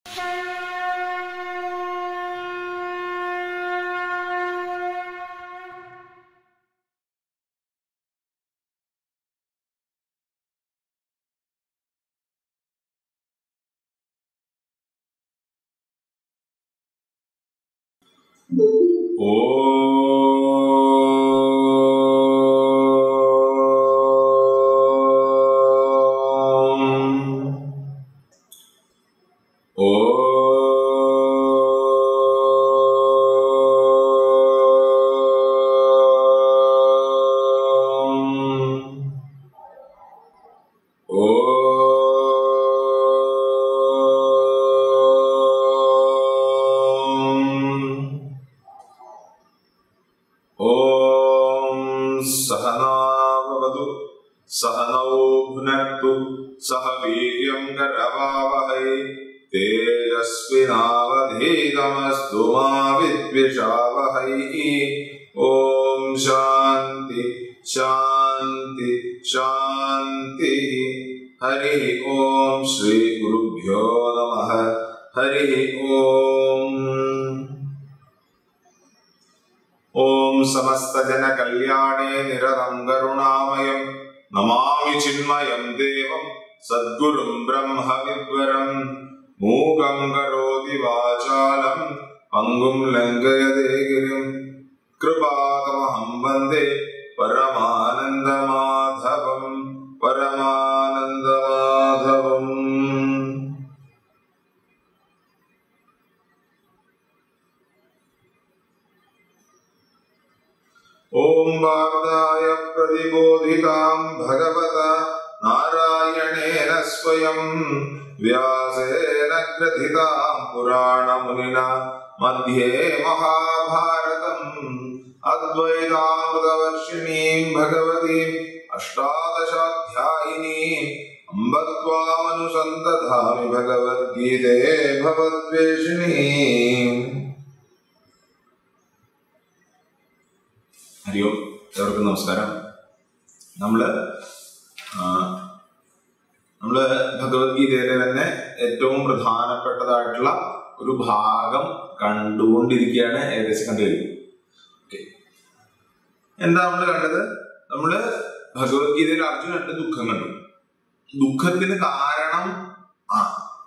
ॐ सहनावतु सहनौ भुनक्तु सह वीर्यं करवावहै तेजस्विनावधीतमस्तु मा विद्विषावहैः ॐ शान्ति शान्ति शान्तिः हरिः ॐ श्रीगुरुभ्यो नमः हरिः ॐ ॐ समस्तजनकल्याणे निरतं करुणामयं नमामि चिन्मयं देवं सद्गुरुं ब्रह्मविद्वरं मूकं करोति वाचालं पङ्गुं लङ्घयते गिरिं कृपातमहं वन्दे परमानन्दमाधवं परमानन्दमाधवम् ॐ वार्ताय प्रतिबोधितां भगवता नारायणेन स्वयं व्यासेन ग्रथितां पुराणमुनिना मध्ये महाभारतम् अद्वैतामृतवर्षिणीं भगवतीम् अष्टादशाध्यायिनीम् अम्ब त्वामनुसन्तधामि भगवद्गीते भवद्वेषिणीम् ഹരി ഓം എല്ലാവർക്കും നമസ്കാരം നമ്മള് ആ, നമ്മള് ഭഗവത്ഗീതയിലെ തന്നെ ഏറ്റവും പ്രധാനപ്പെട്ടതായിട്ടുള്ള ഒരു ഭാഗം കണ്ടുകൊണ്ടിരിക്കുകയാണ് ഏകദേശം കണ്ടുകഴിഞ്ഞു ഓക്കെ എന്താ നമ്മൾ കണ്ടത് നമ്മള് ഭഗവത്ഗീതയിൽ അർജുനന്റെ ദുഃഖം കണ്ടു ദുഃഖത്തിന് കാരണം ആ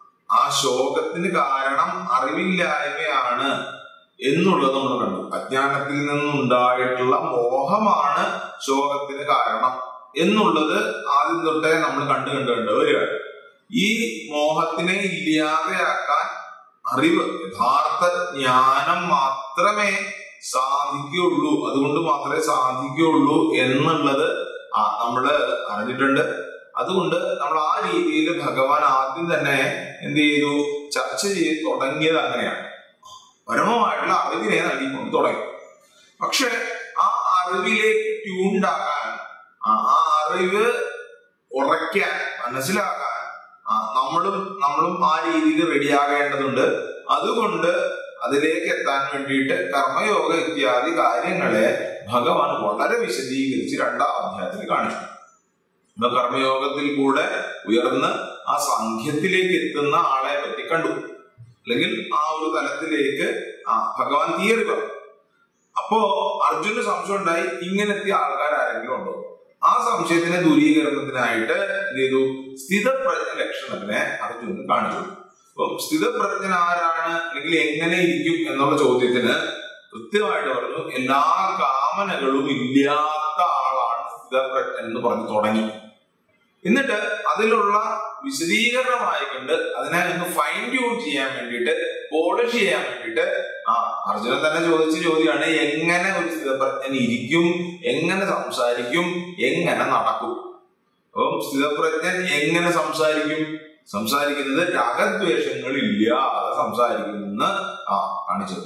ആ ശോകത്തിന് കാരണം അറിവില്ലായ്മയാണ് എന്നുള്ളത് നമ്മൾ കണ്ടു അജ്ഞാനത്തിൽ നിന്നുണ്ടായിട്ടുള്ള മോഹമാണ് ശോകത്തിന് കാരണം എന്നുള്ളത് ആദ്യം തൊട്ടേ നമ്മൾ കണ്ടു കണ്ടു കണ്ടു വരികയാണ് ഈ മോഹത്തിനെ ഇല്ലാതെയാക്കാൻ അറിവ് യഥാർത്ഥ ജ്ഞാനം മാത്രമേ സാധിക്കുകയുള്ളൂ അതുകൊണ്ട് മാത്രമേ സാധിക്കുകയുള്ളൂ എന്നുള്ളത് ആ നമ്മള് അറിഞ്ഞിട്ടുണ്ട് അതുകൊണ്ട് നമ്മൾ ആ രീതിയിൽ ഭഗവാൻ ആദ്യം തന്നെ എന്ത് ചെയ്തു ചർച്ച ചെയ്ത് തുടങ്ങിയത് അങ്ങനെയാണ് പരമമായിട്ടുള്ള അറിവിനെ നൽകിക്കൊണ്ട് തുടങ്ങി പക്ഷെ ആ അറിവിലേക്ക് ട്യൂൺഡ് ആകാൻ ആ ആ അറിവ് ഉറയ്ക്കാൻ മനസ്സിലാക്കാൻ ആ നമ്മളും നമ്മളും ആ രീതിയിൽ റെഡിയാകേണ്ടതുണ്ട് അതുകൊണ്ട് അതിലേക്ക് എത്താൻ വേണ്ടിയിട്ട് കർമ്മയോഗ ഇത്യാദി കാര്യങ്ങളെ ഭഗവാൻ വളരെ വിശദീകരിച്ച് രണ്ടാം അധ്യായത്തിൽ കാണിച്ചു ഇപ്പൊ കർമ്മയോഗത്തിൽ കൂടെ ഉയർന്ന് ആ സംഖ്യത്തിലേക്ക് എത്തുന്ന ആളെ പറ്റി കണ്ടു അല്ലെങ്കിൽ ആ ഒരു തലത്തിലേക്ക് ആ ഭഗവാൻ തിയറി പറഞ്ഞു അപ്പോ അർജുന് സംശയം ഉണ്ടായി ഇങ്ങനെ എത്തിയ ആൾക്കാർ ആരെങ്കിലും ഉണ്ടോ ആ സംശയത്തിന്റെ ദൂരീകരണത്തിനായിട്ട് എന്ത് ചെയ്തു സ്ഥിതപ്രജ്ഞ ലക്ഷണത്തിനെ അർജുനൻ കാണിച്ചു അപ്പം സ്ഥിതപ്രജ്ഞൻ ആരാണ് അല്ലെങ്കിൽ എങ്ങനെ ഇരിക്കും എന്നുള്ള ചോദ്യത്തിന് കൃത്യമായിട്ട് പറഞ്ഞു എല്ലാ കാമനകളും ഇല്ലാത്ത ആളാണ് സ്ഥിതപ്രജ്ഞൻ എന്ന് പറഞ്ഞു തുടങ്ങി എന്നിട്ട് അതിലുള്ള വിശദീകരണമായി കണ്ട് അതിനെ ഒന്ന് ഫൈൻ ട്യൂൺ ചെയ്യാൻ വേണ്ടിയിട്ട് പോളിഷ് ചെയ്യാൻ വേണ്ടിയിട്ട് ആ അർജുനൻ തന്നെ ചോദിച്ച ചോദ്യമാണ് എങ്ങനെ ഒരു സ്ഥിതപ്രജ്ഞൻ ഇരിക്കും എങ്ങനെ സംസാരിക്കും എങ്ങനെ നടക്കും അപ്പം സ്ഥിതപ്രജ്ഞൻ എങ്ങനെ സംസാരിക്കും സംസാരിക്കുന്നത് രാഗദ്വേഷങ്ങൾ ഇല്ലാതെ സംസാരിക്കുമെന്ന് ആ കാണിച്ചത്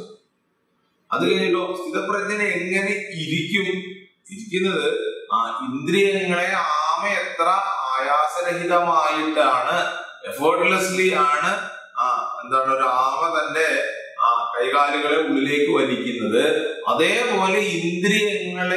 അത് കഴിഞ്ഞിട്ടോ സ്ഥിതപ്രജ്ഞൻ എങ്ങനെ ഇരിക്കും ഇരിക്കുന്നത് ആ ഇന്ദ്രിയങ്ങളെ ആമ എത്ര ആയാസരഹിതമായിട്ടാണ് എഫേർട്ട്ലെസ്ലി ആണ് ആ എന്താണ് ഒരു ആമ തന്റെ ആ കൈകാലുകളെ ഉള്ളിലേക്ക് വലിക്കുന്നത് അതേപോലെ ഇന്ദ്രിയങ്ങളെ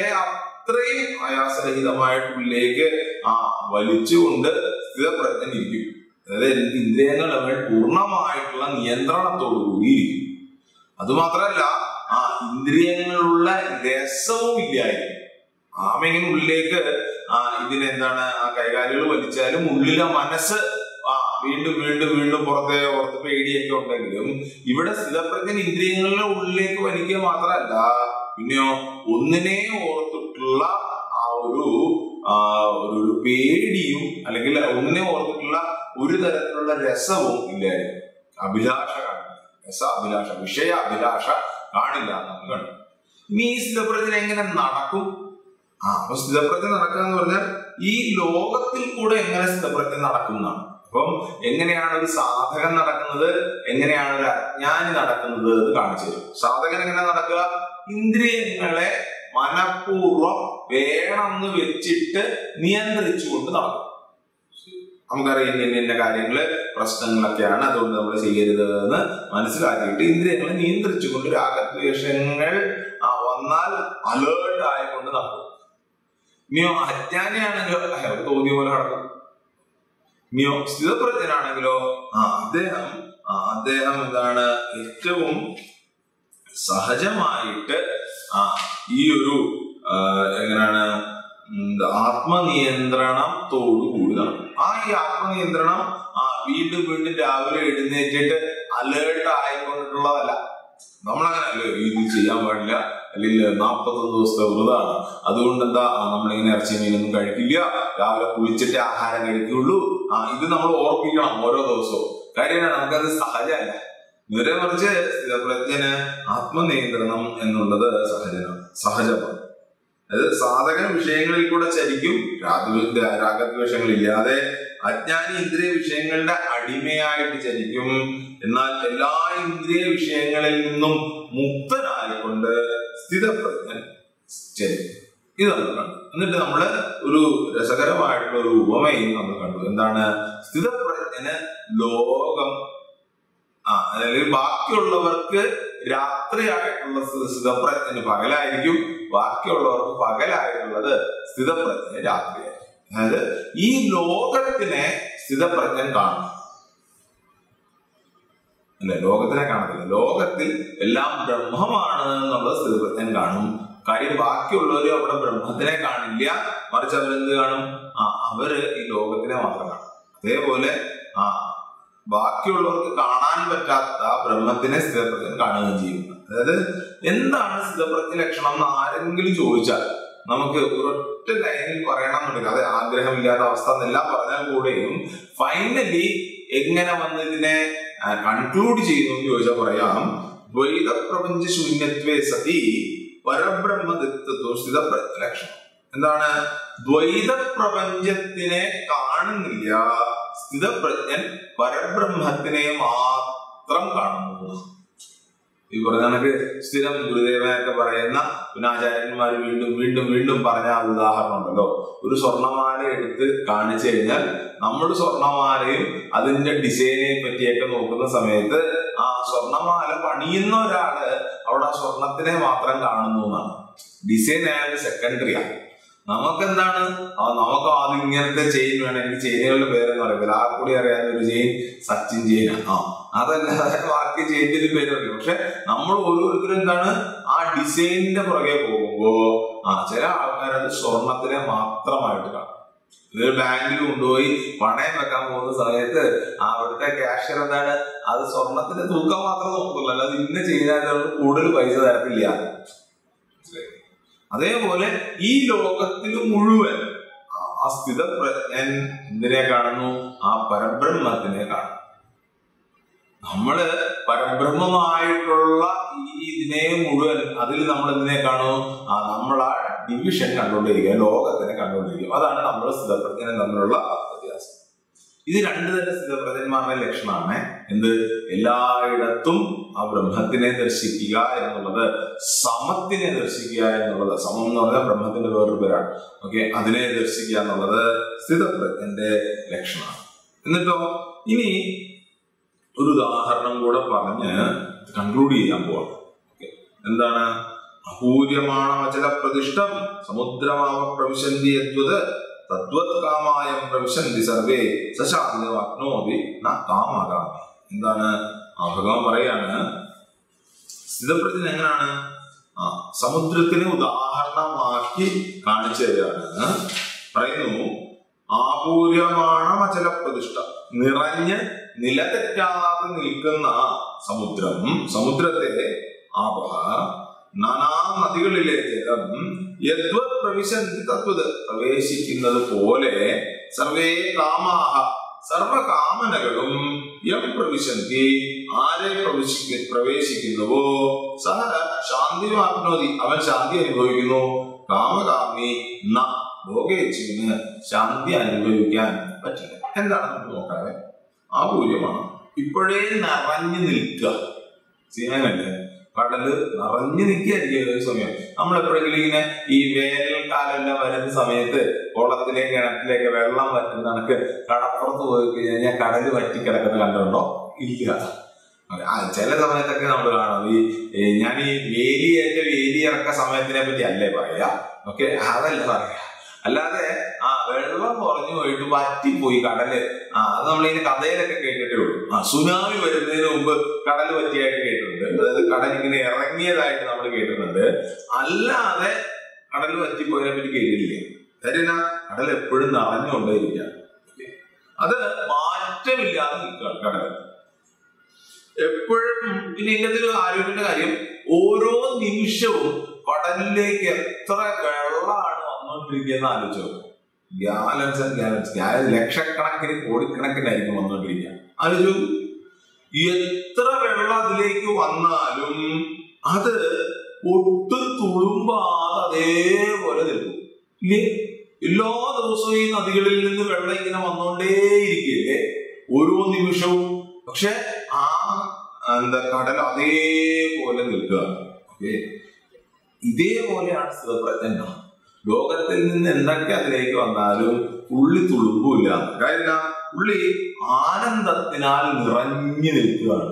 അത്രയും ആയാസരഹിതമായിട്ട് ഉള്ളിലേക്ക് ആ വലിച്ചുകൊണ്ട് സ്ഥിതപ്രജ്ഞൻ ഇരിക്കും അതായത് ഇന്ദ്രിയങ്ങൾ തമ്മിൽ പൂർണ്ണമായിട്ടുള്ള നിയന്ത്രണത്തോടു കൂടിയിരിക്കും അതുമാത്രമല്ല ആ ഇന്ദ്രിയങ്ങളുള്ള രസവും ഇല്ലായിരിക്കും ആമ ഇങ്ങനെ ഉള്ളിലേക്ക് ആ ഇതിനെന്താണ് ആ കൈകാലുകൾ വലിച്ചാലും ഉള്ളിലെ മനസ്സ് ആ വീണ്ടും വീണ്ടും വീണ്ടും പുറത്തെ ഓർത്ത് പേടിയൊക്കെ ഉണ്ടെങ്കിലും ഇവിടെ സ്ഥിതപ്രജ്ഞൻ ഇന്ദ്രിയങ്ങളുടെ ഉള്ളിലേക്ക് വലിക്കുക മാത്രമല്ല പിന്നെയോ ഒന്നിനെ ഓർത്തിട്ടുള്ള ആ ഒരു ആ ഒരു ഒരു പേടിയും അല്ലെങ്കിൽ ഒന്നിനെ ഓർത്തിട്ടുള്ള ഒരു തരത്തിലുള്ള രസവും ഇല്ലായിരുന്നു അഭിലാഷ കാണില്ല രസ അഭിലാഷ വിഷയ അഭിലാഷ കാണില്ല എന്ന് കണ്ടു ഇനി ഈ സ്ഥിതപ്രജ്ഞൻ എങ്ങനെ നടക്കും ആ അപ്പൊ സ്ഥിതപ്രജ്ഞ നടക്കുക എന്ന് പറഞ്ഞാൽ ഈ ലോകത്തിൽ കൂടെ എങ്ങനെ സ്ഥിതപ്രജ്ഞ നടക്കും എന്നാണ് അപ്പം എങ്ങനെയാണ് ഒരു സാധകൻ നടക്കുന്നത് എങ്ങനെയാണ് ഒരു അജ്ഞാനി നടക്കുന്നത് എന്ന് കാണിച്ചു തരും സാധകൻ എങ്ങനെ നടക്കുക ഇന്ദ്രിയങ്ങളെ മനഃപൂർവ്വം വേണമെന്ന് വെച്ചിട്ട് നിയന്ത്രിച്ചുകൊണ്ട് നടക്കും നമുക്കറിയാം ഇന്ന ഇന്ന കാര്യങ്ങള് പ്രശ്നങ്ങളൊക്കെയാണ് അതുകൊണ്ട് നമ്മൾ ചെയ്യരുത് എന്ന് മനസ്സിലാക്കിയിട്ട് ഇന്ദ്രിയങ്ങളെ നിയന്ത്രിച്ചുകൊണ്ട് രാഗദ്വേഷങ്ങൾ ആ, വന്നാൽ അലേർട്ട് ആയിക്കൊണ്ട് നടക്കും ഇനിയോ അജ്ഞാനിയാണെങ്കിലോ അയാൾ തോന്നിയ പോലെ നടക്കും ഇനിയോ സ്ഥിതപ്രജ്ഞനാണെങ്കിലോ ആ അദ്ദേഹം ആ, അദ്ദേഹം എന്താണ് ഏറ്റവും സഹജമായിട്ട് ആ ഈ ഒരു ആ, എങ്ങനെയാണ് ഉം, ആത്മനിയന്ത്രണത്തോടു കൂടി നടക്കും ആ ഈ ആത്മനിയന്ത്രണം ആ വീണ്ടും വീണ്ടും രാവിലെ എഴുന്നേറ്റിട്ട് അലേർട്ട് ആയിക്കൊണ്ടിട്ടുള്ളതല്ല നമ്മളങ്ങനല്ലോ ഇത് ചെയ്യാൻ പാടില്ല അല്ലെങ്കിൽ നാൽപ്പത്തൊന്ന് ദിവസത്തെ വ്രതമാണ് അതുകൊണ്ട് എന്താ ആ, നമ്മളിങ്ങനെ ഇറച്ചി മീനൊന്നും കഴിക്കില്ല രാവിലെ കുളിച്ചിട്ട് ആഹാരം കഴിക്കുകയുള്ളൂ ആ ഇത് നമ്മൾ ഓർപ്പിക്കണം ഓരോ ദിവസവും കാര്യം എന്നാ, നമുക്കത് സഹജമല്ല നേരെ മറിച്ച് സ്ഥിതപ്രജ്ഞന് ആത്മനിയന്ത്രണം എന്നുള്ളത് സഹജമാണ് സഹജമാണ് അതായത് സാധകൻ വിഷയങ്ങളിൽ കൂടെ ചരിക്കും രാഗ- രാഗദ്വേഷങ്ങളില്ലാതെ അജ്ഞാനി ഇന്ദ്രിയ വിഷയങ്ങളുടെ അടിമയായിട്ട് ചരിക്കും എന്നാൽ എല്ലാ ഇന്ദ്രിയ വിഷയങ്ങളിൽ നിന്നും മുക്തനായിക്കൊണ്ട് സ്ഥിതപ്രജ്ഞൻ ചരിക്കും ഇത് നമ്മൾ കണ്ടു എന്നിട്ട് നമ്മൾ ഒരു രസകരമായിട്ടുള്ള ഒരു ഉപമയും നമ്മൾ കണ്ടു എന്താണ് സ്ഥിതപ്രജ്ഞന് ലോകം ആ അല്ലെങ്കിൽ ബാക്കിയുള്ളവർക്ക് രാത്രിയായിട്ടുള്ള സ്ഥി- സ്ഥിതപ്രജ്ഞന് പകലായിരിക്കും ബാക്കിയുള്ളവർക്ക് പകലായിട്ടുള്ളത് സ്ഥിതപ്രജ്ഞന് രാത്രിയായിരിക്കും അതായത് ഈ ലോകത്തിനെ സ്ഥിതപ്രജ്ഞൻ കാണും അല്ലെ ലോകത്തിനെ കാണത്തില്ല ലോകത്തിൽ എല്ലാം ബ്രഹ്മമാണ് എന്നുള്ളത് സ്ഥിതപ്രജ്ഞൻ കാണും കാര്യം ബാക്കിയുള്ളവര് അവിടെ ബ്രഹ്മത്തിനെ കാണില്ല മറിച്ച് അവരെന്ത് കാണും ആ അവര് ഈ ലോകത്തിനെ മാത്രം കാണും അതേപോലെ ആ ബാക്കിയുള്ളവർക്ക് കാണാൻ പറ്റാത്ത ആ ബ്രഹ്മത്തിനെ സ്ഥിതപ്രജ്ഞൻ കാണുകയും ചെയ്യും അതായത് എന്താണ് സ്ഥിതപ്രജ്ഞ ലക്ഷണം എന്ന് ആരെങ്കിലും ചോദിച്ചാൽ നമുക്ക് ഒരൊറ്റ ലൈനിൽ പറയണം എന്നുണ്ടെങ്കിൽ അത് ആഗ്രഹമില്ലാത്ത അവസ്ഥ എന്നെല്ലാം പറഞ്ഞാൽ കൂടെയും ഫൈനലി എങ്ങനെ വന്ന് ഇതിനെ കൺക്ലൂഡ് ചെയ്യുന്നു എന്ന് ചോദിച്ചാൽ പറയാം ദ്വൈത പ്രപഞ്ച ശൂന്യത്വേ സതി പരബ്രഹ്മദിത്വ സ്ഥിതപ്രജ്ഞ ലക്ഷണം എന്താണ് ദ്വൈത പ്രപഞ്ചത്തിനെ കാണുന്നില്ല സ്ഥിതപ്രജ്ഞൻ പരബ്രഹ്മത്തിനെ മാത്രം കാണുന്നു ഈ പറഞ്ഞ കണക്ക് സ്ഥിരം ഗുരുദേവനൊക്കെ പറയുന്ന പിന്നെ ആചാര്യന്മാർ വീണ്ടും വീണ്ടും വീണ്ടും പറഞ്ഞ ആ ഉദാഹരണം ഉണ്ടല്ലോ ഒരു സ്വർണ്ണമാല എടുത്ത് കാണിച്ചു കഴിഞ്ഞാൽ നമ്മൾ സ്വർണ്ണമാലയും അതിന്റെ ഡിസൈനെ പറ്റിയൊക്കെ നോക്കുന്ന സമയത്ത് ആ സ്വർണ്ണമാല പണിയുന്ന ഒരാള് അവിടെ ആ സ്വർണത്തിനെ മാത്രം കാണുന്നു എന്നാണ് ഡിസൈൻ അയാളുടെ സെക്കൻഡറിയാണ് നമുക്കെന്താണ് ആ നമുക്ക് അത് ഇങ്ങനത്തെ ചെയിൻ വേണം എനിക്ക് ചെയിനുകളുടെ പേരെന്ന് പറയുന്നത് ആ കൂടി അറിയാവുന്ന ഒരു ചെയിൻ സച്ചിൻ ചെയിനാണ് ആ അതല്ലാതെ ബാക്കി ചെയിൻ്റെ പേര് പറയും പക്ഷെ നമ്മൾ ഓരോരുത്തരും എന്താണ് ആ ഡിസൈനിന്റെ പുറകെ പോകുമ്പോ ആ ചില ആൾക്കാർ അത് സ്വർണത്തിനെ മാത്രമായിട്ട് കാണും ഇത് ബാങ്കിൽ കൊണ്ടുപോയി പണയം വെക്കാൻ പോകുന്ന സമയത്ത് ആ അവിടുത്തെ ക്യാഷ്യർ എന്താണ് അത് സ്വർണത്തിന്റെ തൂക്കം മാത്രം നോക്കുള്ളൂ അല്ലാതെ ഇന്ന ചെയ്താൽ കൂടുതൽ പൈസ തരത്തില്ല മനസ്സിലായി? അതേപോലെ ഈ ലോകത്തിൽ മുഴുവൻ ആ സ്ഥിതപ്രജ്ഞൻ എന്തിനെ കാണുന്നു ആ പരബ്രഹ്മത്തിനെ കാണുന്നു നമ്മള് പരബ്രഹ്മമായിട്ടുള്ള ഈ ഇതിനെ മുഴുവൻ അതിൽ നമ്മൾ എന്തിനെ കാണും ആ നമ്മൾ ആ ഡിവിഷൻ കണ്ടുകൊണ്ടിരിക്കുക ലോകത്തിനെ കണ്ടുകൊണ്ടിരിക്കും അതാണ് നമ്മൾ സ്ഥിതപ്രജ്ഞനെ തമ്മിലുള്ള വ്യത്യാസം ഇത് രണ്ട് തരം സ്ഥിതപ്രജ്ഞന്മാരുടെ ലക്ഷണമാണ് എന്ത് എല്ലായിടത്തും ആ ബ്രഹ്മത്തിനെ ദർശിക്കുക എന്നുള്ളത് സമത്തിനെ ദർശിക്കുക എന്നുള്ളത് സമം എന്ന് പറഞ്ഞാൽ ബ്രഹ്മത്തിന്റെ വേറൊരു പേരാണ് ഓക്കെ അതിനെ ദർശിക്കുക എന്നുള്ളത് സ്ഥിതപ്രജ്ഞന്റെ ലക്ഷണമാണ് എന്നിട്ടോ ഇനി ഒരു ഉദാഹരണം കൂടെ പറഞ്ഞ് കൺക്ലൂഡ് ചെയ്യാൻ പോവാം ഓക്കെ എന്താണ് അപൂര്യമാണ അചല പ്രതിഷ്ഠം സമുദ്രമാവ പ്രവിശന്തി യദ്വത് തദ്വത് കാമായം പ്രവിശന്തി സർവേ സശാന്തിവാപ്നോതി ന കാമകാമി എന്താണ് ആ ഭഗവാൻ പറയാണ് സ്ഥിതപ്രജ്ഞൻ എങ്ങനെയാണ് ആ സമുദ്രത്തിനെ ഉദാഹരണമാക്കി കാണിച്ചു തരികയാണ് പറയുന്നു ആപൂര്യമാണമചല പ്രതിഷ്ഠ നിറഞ്ഞ് നിലതെറ്റാതെ നിൽക്കുന്ന സമുദ്രം സമുദ്രത്തെ ആപഹ നാനാ നദികളിലെ ജലം യദ്വത് പ്രവിശന്തി തത്വത് പ്രവേശിക്കുന്നത് പോലെ സർവേ കാമാഹ സർവകാമനകളും യം പ്രവിശന്തി ആരെ പ്രവേശിക്ക പ്രവേശിക്കുന്നുവോ സഹ ശാന്തി വാപ്നോതി അവൻ ശാന്തി അനുഭവിക്കുന്നു കാമകാമി ന ഭോഗേച്ചുവിന് ശാന്തി അനുഭവിക്കാൻ പറ്റില്ല എന്താണ് നമുക്ക് നോക്കാതെ ആ പൂജ്യമാണ് ഇപ്പോഴേ നിറഞ്ഞു നിൽക്കുക ചെയ്യാനല്ലേ കടല് നിറഞ്ഞു നിൽക്കുകയായിരിക്കും ഒരു സമയം നമ്മൾ എപ്പോഴെങ്കിലും ഇങ്ങനെ ഈ വേനൽക്കാലം വരുന്ന സമയത്ത് കുളത്തിലെ കിണറ്റിലേക്ക് വെള്ളം വറ്റുന്ന കണക്ക് കടപ്പുറത്ത് പോയി കഴിഞ്ഞാൽ കടല് വറ്റി കിടക്കുന്ന കണ്ടുണ്ടോ ഇല്ല ആ ചില സമയത്തൊക്കെ നമ്മൾ കാണാം ഈ ഈ ഞാൻ ഈ വേലിയേറ്റ വേലിയിറക്ക സമയത്തിനെ പറ്റി അല്ലേ പറയാ ഓക്കെ അതല്ല പറയാ അല്ലാതെ ആ വെള്ളം കുറഞ്ഞു പോയിട്ട് വറ്റിപ്പോയി കടല് ആ അത് നമ്മൾ ഇതിന്റെ കഥയിലൊക്കെ കേട്ടിട്ടേ ഉള്ളൂ ആ സുനാമി വരുന്നതിന് മുമ്പ് കടൽ പറ്റിയായിട്ട് കേട്ടിട്ടുണ്ട് അതായത് കടൽ ഇങ്ങനെ ഇറങ്ങിയതായിട്ട് നമ്മൾ കേട്ടിട്ടുണ്ട് അല്ലാതെ കടൽ പറ്റിപ്പോയതിനെ പറ്റി കേട്ടിട്ടില്ല കാര്യം എന്നാ? കടൽ എപ്പോഴും നിറഞ്ഞുകൊണ്ടേയിരിക്കുക അത് മാറ്റമില്ലാതെ നിൽക്കുകയാണ് കടൽ എപ്പോഴും പിന്നെ ഇന്നത്തെ ആരോഗ്യത്തിന്റെ കാര്യം ഓരോ നിമിഷവും കടലിലേക്ക് എത്ര വെള്ളമാണ് വന്നുകൊണ്ടിരിക്കുന്നത് ആലോചിച്ചു ഗ്യാലൻസ് ആൻഡ് ഗ്യാലൻസ് ഗ്യാലൻസ് ലക്ഷക്കണക്കിന് കോടിക്കണക്കിനായിരിക്കും വന്നുകൊണ്ടിരിക്കുക ആലോചിച്ചു എത്ര വെള്ളം അതിലേക്ക് വന്നാലും അത് ഒട്ടും തുളുമ്പാതെ അതേപോലെ നിൽക്കും ഇല്ലേ എല്ലാ ദിവസവും ഈ നദികളിൽ നിന്ന് വെള്ളം ഇങ്ങനെ വന്നുകൊണ്ടേയിരിക്കുകയല്ലേ ഓരോ നിമിഷവും പക്ഷെ ആ എന്താ കടൽ അതേപോലെ നിൽക്കുകയാണ് ഓക്കെ ഇതേപോലെയാണ് സ്ഥിതപ്രജ്ഞ ലോകത്തിൽ നിന്ന് എന്തൊക്കെ അതിലേക്ക് വന്നാലും പുള്ളി തുളുമ്പില്ല കാര്യം എന്താ? പുള്ളി ആനന്ദത്തിനാൽ നിറഞ്ഞു നിൽക്കുകയാണ്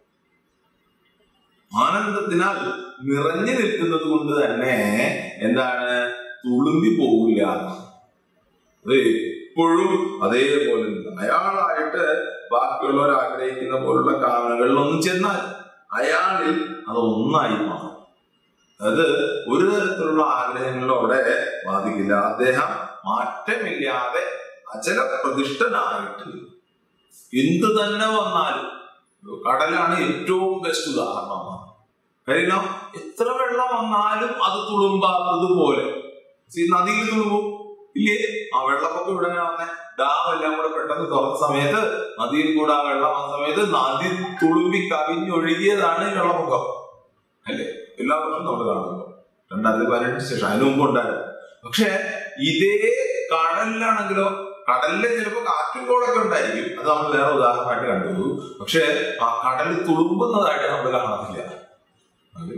ആനന്ദത്തിനാൽ നിറഞ്ഞു നിൽക്കുന്നത് കൊണ്ട് തന്നെ എന്താണ് തുളുമ്പി പോകില്ല അത് എപ്പോഴും അതേപോലെ നിൽക്കും. അയാളായിട്ട് ബാക്കിയുള്ളവർ ആഗ്രഹിക്കുന്ന പോലുള്ള കാമനകളിലൊന്നും ചെന്നാൽ അയാളിൽ അത് ഒന്നായി മാറും അത് ഒരു തരത്തിലുള്ള ആഗ്രഹങ്ങളോടെ ബാധിക്കില്ല അദ്ദേഹം മാറ്റമില്ലാതെ അചല പ്രതിഷ്ഠനായിട്ട് നിൽക്കും. എന്ത് തന്നെ വന്നാലും കടലാണ് ഏറ്റവും ബെസ്റ്റ് ഉദാഹരണമാണ് കാരണം എത്ര വെള്ളം വന്നാലും അത് തുളുമ്പാത്തത് പോലെ ഈ നദിയിൽ തുളുമ്പും ഇല്ലേ ആ വെള്ളപ്പൊക്കം ഇവിടെ ഇങ്ങനെ വന്നേ ഡാം എല്ലാം കൂടെ പെട്ടെന്ന് തുറന്ന സമയത്ത് നദിയിൽ കൂടെ ആ വെള്ളം വന്ന സമയത്ത് നദി തുളുമ്പി കവിഞ്ഞൊഴുകിയതാണ് ഈ വെള്ളപ്പൊക്കം അല്ലേ എല്ലാ വർഷവും നമ്മൾ കാണുന്നു രണ്ടായിരത്തി പതിനെട്ടിന് ശേഷം അതിനു മുമ്പ് ഉണ്ടായിരുന്നു പക്ഷെ ഇതേ കടലിലാണെങ്കിലോ കടലിലെ ചിലപ്പോൾ കാറ്റും കോളൊക്കെ ഉണ്ടായിരിക്കും അത് നമ്മൾ വേറെ ഉദാഹരണമായിട്ട് കണ്ടു പക്ഷെ ആ കടൽ തുളുമ്പുന്നതായിട്ട് നമ്മൾ കാണത്തില്ല അത്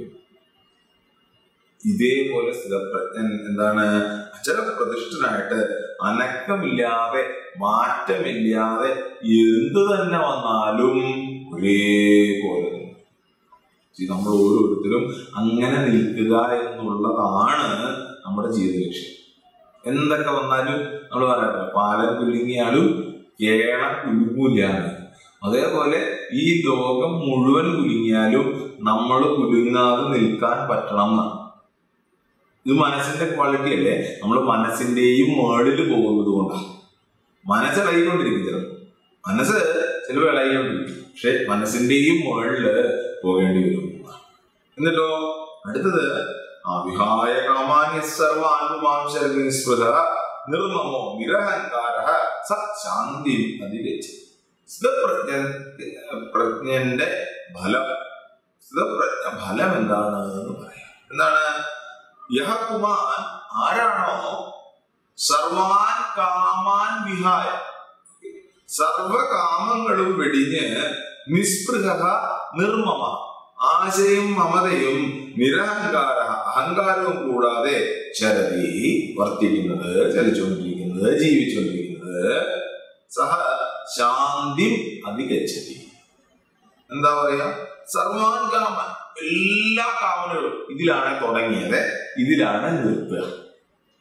ഇതേപോലെ സ്ഥിരപ്രജ്ഞൻ എന്താണ് അചല പ്രതിഷ്ഠനായിട്ട് അനക്കമില്ലാതെ മാറ്റമില്ലാതെ എന്ത് തന്നെ വന്നാലും ഒരേപോലെ നിൽക്കും. See, നമ്മൾ ഓരോരുത്തരും അങ്ങനെ നിൽക്കുക എന്നുള്ളതാണ് നമ്മുടെ ജീവിത ലക്ഷ്യം എന്തൊക്കെ വന്നാലും നമ്മൾ പറയാറില്ല പാലം കുലുങ്ങിയാലും കേളം കുലുങ്ങൂലാണ് അതേപോലെ ഈ ലോകം മുഴുവൻ കുലുങ്ങിയാലും നമ്മൾ കുലുങ്ങാതെ നിൽക്കാൻ പറ്റണം എന്നാണ് ഇത് മനസ്സിന്റെ ക്വാളിറ്റി അല്ലേ നമ്മൾ മനസ്സിന്റെയും മേളിൽ പോകുന്നത് കൊണ്ടാണ് മനസ്സ് ഇളകിക്കൊണ്ടിരിക്കും ചിലപ്പോൾ മനസ്സ് ചിലപ്പോൾ ഇളകിക്കൊണ്ടിരിക്കും പക്ഷെ മനസ്സിന്റെയും മുകളില് പോകേണ്ടി വരും എന്നിട്ടോ അടുത്തത് ആ വിഹായ കാമാന്യ സർവാനുമാംശ സ്മൃത നിർമ്മമോ നിരഹങ്കാര സ ശാന്തി അധികച്ച് സ്ഥിതപ്രജ്ഞ പ്രജ്ഞന്റെ ഫലം സ്ഥിതപ്രജ്ഞ ഫലം എന്താണ് എന്ന് പറയാം എന്താണ് യഹ കുമാൻ ആരാണോ സർവാൻ കാമാൻ വിഹായ സർവകാമങ്ങളും വെടിഞ്ഞ് നിസ്പൃഹ നിർമ്മമ ആശയും മമതയും നിരഹങ്കാര അഹങ്കാരവും കൂടാതെ ചരതി വർത്തിക്കുന്നത് ചലിച്ചുകൊണ്ടിരിക്കുന്നത് ജീവിച്ചുകൊണ്ടിരിക്കുന്നത് സഹ ശാന്തി അധികച്ചതി എന്താ പറയാ സർവാൻ കാമൻ എല്ലാ കാമനകളും ഇതിലാണ് തുടങ്ങിയത് ഇതിലാണ് നിർത്തുക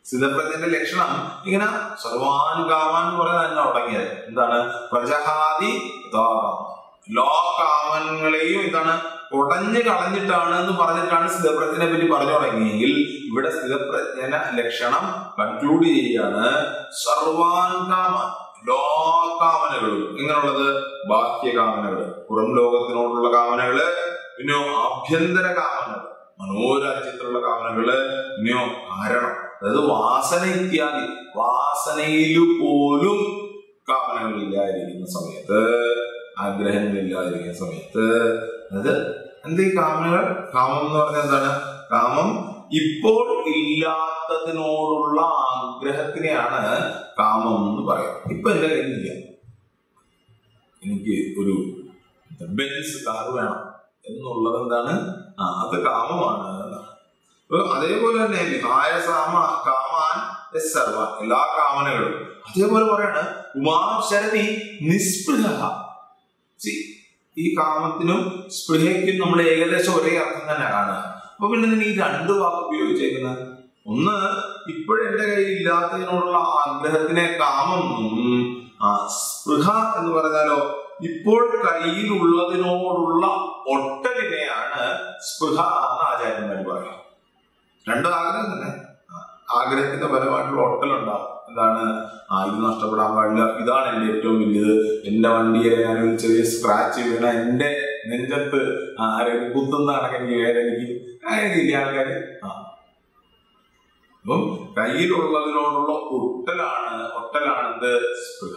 സ്ഥിതപ്രജ്ഞന്റെ ലക്ഷണം ഇങ്ങനെ സർവാൻ കാമാൻ എന്ന് പറയുന്നത് തന്നെ തുടങ്ങിയത് എന്താണ് പ്രജഹാതി യഥാകാമം. എല്ലാ കാമങ്ങളെയും എന്താണ് ഉടഞ്ഞു കളഞ്ഞിട്ടാണ് എന്ന് പറഞ്ഞിട്ടാണ് സ്ഥിതപ്രജ്ഞനെ പറ്റി പറഞ്ഞു തുടങ്ങിയെങ്കിൽ ഇവിടെ സ്ഥിതപ്രജ്ഞന ലക്ഷണം കൺക്ലൂഡ് ചെയ്യുകയാണ് സർവാൻ കാമ എല്ലാ കാമനകളും എങ്ങനെയുള്ളത് ബാഹ്യ കാമനകൾ പുറം ലോകത്തിനോടുള്ള കാമനകള് പിന്നെയോ ആഭ്യന്തര കാമനകൾ മനോരാജ്യത്തിലുള്ള കാമനകള് പിന്നെയോ കാരണം അതായത് വാസന ഇത്യാദി വാസനയില് പോലും കാമനകളില്ലാതിരിക്കുന്ന സമയത്ത് ആഗ്രഹങ്ങളില്ലാതിരിക്കുന്ന സമയത്ത് അതായത് എന്ത് ഈ കാമനകൾ കാമം എന്ന് പറഞ്ഞാൽ എന്താണ് കാമം ഇപ്പോൾ ഇല്ലാത്തതിനോടുള്ള ആഗ്രഹത്തിനെയാണ് കാമം എന്ന് പറയാം ഇപ്പൊ എന്റെ കയ്യിലില്ല എനിക്ക് ഒരു ബെൻസ് കാർ വേണം എന്നുള്ളത് എന്താണ് ആ അത് കാമമാണ് എന്നാണ് അപ്പൊ അതേപോലെ തന്നെ വിഹായ സാമ കാമാൻ യസ് സർവ എല്ലാ കാമനകളും അതേപോലെ പറയാണ് ഉമാം ശരതി നിസ്പൃഹ See, ഈ കാമത്തിനും സ്പൃഹയ്ക്കും നമ്മൾ ഏകദേശം ഒരേ അർത്ഥം തന്നെ കാണുക അപ്പൊ പിന്നെ നിങ്ങൾ ഈ രണ്ട് വാക്ക് ഉപയോഗിച്ചേക്കുന്നത് ഒന്ന് ഇപ്പോഴെന്റെ കയ്യിൽ ഇല്ലാത്തതിനോടുള്ള ആഗ്രഹത്തിനെ കാമം എന്നും ആ സ്പൃഹ എന്ന് പറഞ്ഞാലോ ഇപ്പോൾ കയ്യിലുള്ളതിനോടുള്ള ഒട്ടലിനെയാണ് സ്പൃഹ എന്ന് ആചാര്യന്മാർ പറയുക രണ്ടും ആഗ്രഹം തന്നെ ആ, ആഗ്രഹത്തിന്റെ ഫലമായിട്ടുള്ള ഒട്ടലുണ്ടാവും എന്താണ് ആ ഇത് നഷ്ടപ്പെടാൻ പാടില്ല ഇതാണ് എന്റെ ഏറ്റവും വലിയത് എന്റെ വണ്ടിയെ ഞാൻ ഒരു ചെറിയ സ്ക്രാച്ച് വീണ എന്റെ നെഞ്ചത്ത് ആരെങ്കിലും കുത്തുന്ന കണക്ക് എനിക്ക് വേദനിക്കും അങ്ങനെയൊക്കെ ആൾക്കാര് ആ അപ്പം കയ്യിലുള്ളതിനോടുള്ള ഒട്ടലാണ് ഒട്ടലാണെന്ത് സ്പൃഹ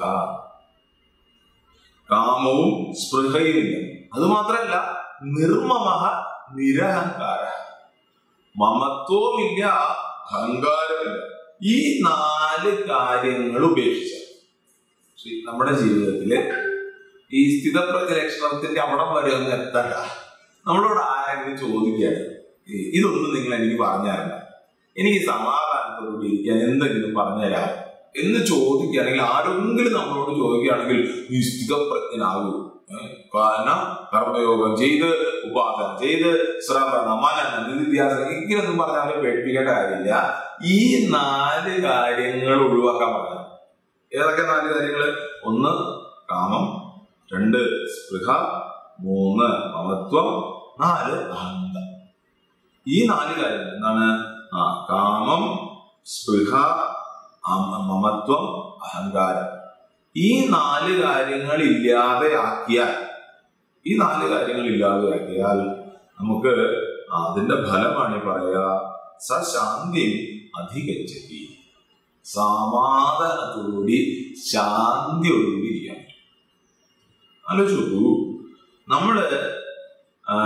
കാമവും സ്പൃഹയും ഇല്ല അത് മാത്രല്ല നിർമ്മമ നിരഹങ്കാര മമത്വമില്ല അഹങ്കാരമില്ല ഈ നാല് കാര്യങ്ങൾ ഉപേക്ഷിച്ച ശ്രീ- നമ്മുടെ ജീവിതത്തില് ഈ സ്ഥിതപ്രജ്ഞ ലക്ഷണത്തിന്റെ അവിടം വരെ ഒന്ന് എത്തണ്ട നമ്മളോട് ആരെങ്കിലും ചോദിക്കുകയാണ് "ഈ- ഇതൊന്നും നിങ്ങൾ എനിക്ക് പറഞ്ഞു തരണ്ട എനിക്ക് സമാധാനത്തോടുകൂടി ഇരിക്കാൻ എന്തെങ്കിലും പറഞ്ഞു തരാം എന്ന് ചോദിക്കുകയാണെങ്കിൽ ആരെങ്കിലും നമ്മളോട് ചോദിക്കുകയാണെങ്കിൽ ഈ സ്ഥിതപ്രജ്ഞനാകൂ ഏഹ് കാരണം കർമ്മയോഗം ചെയ്ത് ഉപാസന ചെയ്ത് ശ്രവണ മനന നിധിധ്യാസനം ഇങ്ങനെയൊന്നും പറഞ്ഞാൽ പേടിപ്പിക്കേണ്ട കാര്യമില്ല ഈ നാല് കാര്യങ്ങൾ ഒഴിവാക്കാൻ പറയാം ഏതൊക്കെ നാല് കാര്യങ്ങൾ ഒന്ന് കാമം രണ്ട് സ്പൃഹ മൂന്ന് മമത്വം നാല് അഹന്ത ഈ നാല് കാര്യങ്ങൾ എന്താണ് ആ കാമം സ്പൃഹ അമ- മമത്വം അഹങ്കാരം ഈ നാല് കാര്യങ്ങൾ ഇല്ലാതെയാക്കിയാൽ ഈ നാല് കാര്യങ്ങൾ ഇല്ലാതെയാക്കിയാൽ നമുക്ക് അതിന്റെ ഫലമാണ് ഈ പറയാ സശാന്തി അധികച്ചതി സമാധാനത്തോടുകൂടി ശാന്തിയോടുകൂടി ഇരിക്കാൻ പറ്റും ആലോചിച്ച് നോക്കൂ നമ്മള് ആ,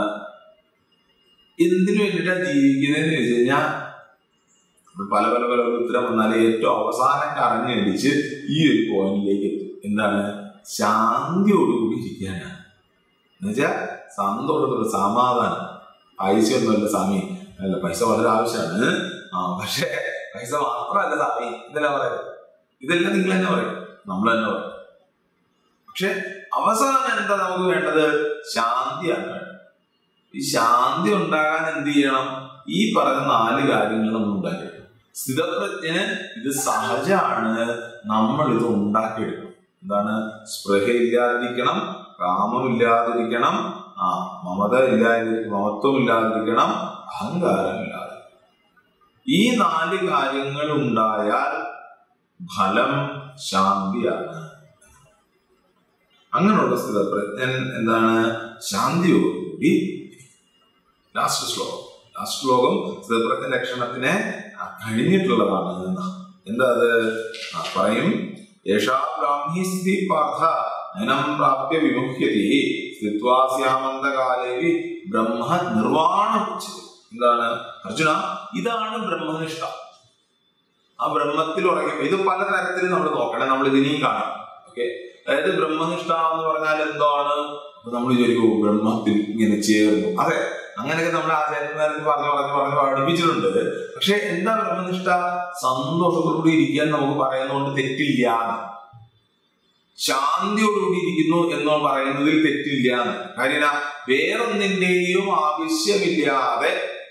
എന്തിനു വേണ്ടിയിട്ടാണ് ജീവിക്കുന്നതെന്ന് ചോദിച്ചു കഴിഞ്ഞാൽ പല പല പല ഉത്തരം വന്നാൽ ഏറ്റവും അവസാനം കറങ്ങിയടിച്ച് ഈ ഒരു പോയിന്റിലേക്ക് എത്തും എന്താണ് ശാന്തിയോടുകൂടി ഇരിക്കാനാണ് എന്നുവെച്ചാൽ സന്തോഷത്തോടെ സമാധാനം പൈസ ഒന്നുമല്ല സ്വാമി അല്ല പൈസ വളരെ ആവശ്യമാണ് ആ പക്ഷേ പൈസ മാത്രമല്ല സ്വാമി ഇതെല്ലാം പറയുന്നത് ഇതെല്ലാം നിങ്ങൾ തന്നെ പറയും നമ്മൾ തന്നെ പറയും പക്ഷെ അവസാനം എന്താ നമുക്ക് വേണ്ടത് ശാന്തിയാണ് വേണ്ടത് ഈ ശാന്തി ഉണ്ടാകാൻ എന്ത് ചെയ്യണം ഈ പറഞ്ഞ നാല് കാര്യങ്ങൾ നമ്മൾ ഉണ്ടാക്കിയെടുക്കണം സ്ഥിതപ്രജ്ഞന് ഇത് സഹജമാണ് നമ്മൾ ഇത് ഉണ്ടാക്കിയെടുക്കണം എന്താണ് സ്പൃഹ ഇല്ലാതിരിക്കണം കാമമില്ലാതിരിക്കണം ആ മമത ഇല്ലാതിരിക്കണം മമത്വം ഇല്ലാതിരിക്കണം അഹങ്കാരം ഇല്ലാതിരിക്കണം ഈ നാല് കാര്യങ്ങൾ ഉണ്ടായാൽ ഫലം ശാന്തിയാണ് അങ്ങനെയുള്ള സ്ഥിതപ്രജ്ഞൻ എന്താണ് ശാന്തിയോടുകൂടി ലാസ്റ്റ് ശ്ലോകം ലാസ്റ്റ് ശ്ലോകം സ്ഥിതപ്രജ്ഞ ലക്ഷണത്തിനെ ആ, കഴിഞ്ഞിട്ടുള്ളതാണ് എന്നാ. എന്താ അത് ആ, പറയും യേഷാ ബ്രാഹ്മി സ്ഥിതി പാർത്ഥ അനം പ്രാപ്യ വിമുഖ്യതി സ്ഥിത്വാസ്യാമന്തകാലേവി ബ്രഹ്മ നിർവാണം ഉച്ചതി. എന്താണ് അർജുന ഇതാണ് ബ്രഹ്മനിഷ്ഠ ആ ബ്രഹ്മത്തിൽ ഉറങ്ങി ഇത് പല തരത്തിൽ നമ്മൾ നോക്കണം നമ്മൾ ഇതിനെയും കാണാം ഓക്കെ അതായത് ബ്രഹ്മനിഷ്ഠ എന്ന് പറഞ്ഞാൽ എന്താണ് അപ്പൊ നമ്മൾ വിചാരിക്കും "ഓ, ബ്രഹ്മത്തിൽ ഇങ്ങനെ ചേർന്നു അതെ അങ്ങനെയൊക്കെ നമ്മൾ ആചാര്യന്മാരെന്ന് പറഞ്ഞു പറഞ്ഞു പറഞ്ഞു പഠിപ്പിച്ചിട്ടുണ്ട് പക്ഷെ എന്താ ബ്രഹ്മനിഷ്ഠ സന്തോഷത്തോടുകൂടി ഇരിക്കാൻ നമുക്ക് പറയുന്നതുകൊണ്ട് തെറ്റില്ല എന്ന്. ശാന്തിയോടുകൂടി ഇരിക്കുന്നു എന്ന് പറയുന്നതിൽ തെറ്റില്ല എന്ന്. കാര്യം എന്നാ? വേറൊന്നിന്റെയും ആവശ്യമില്ലാതെ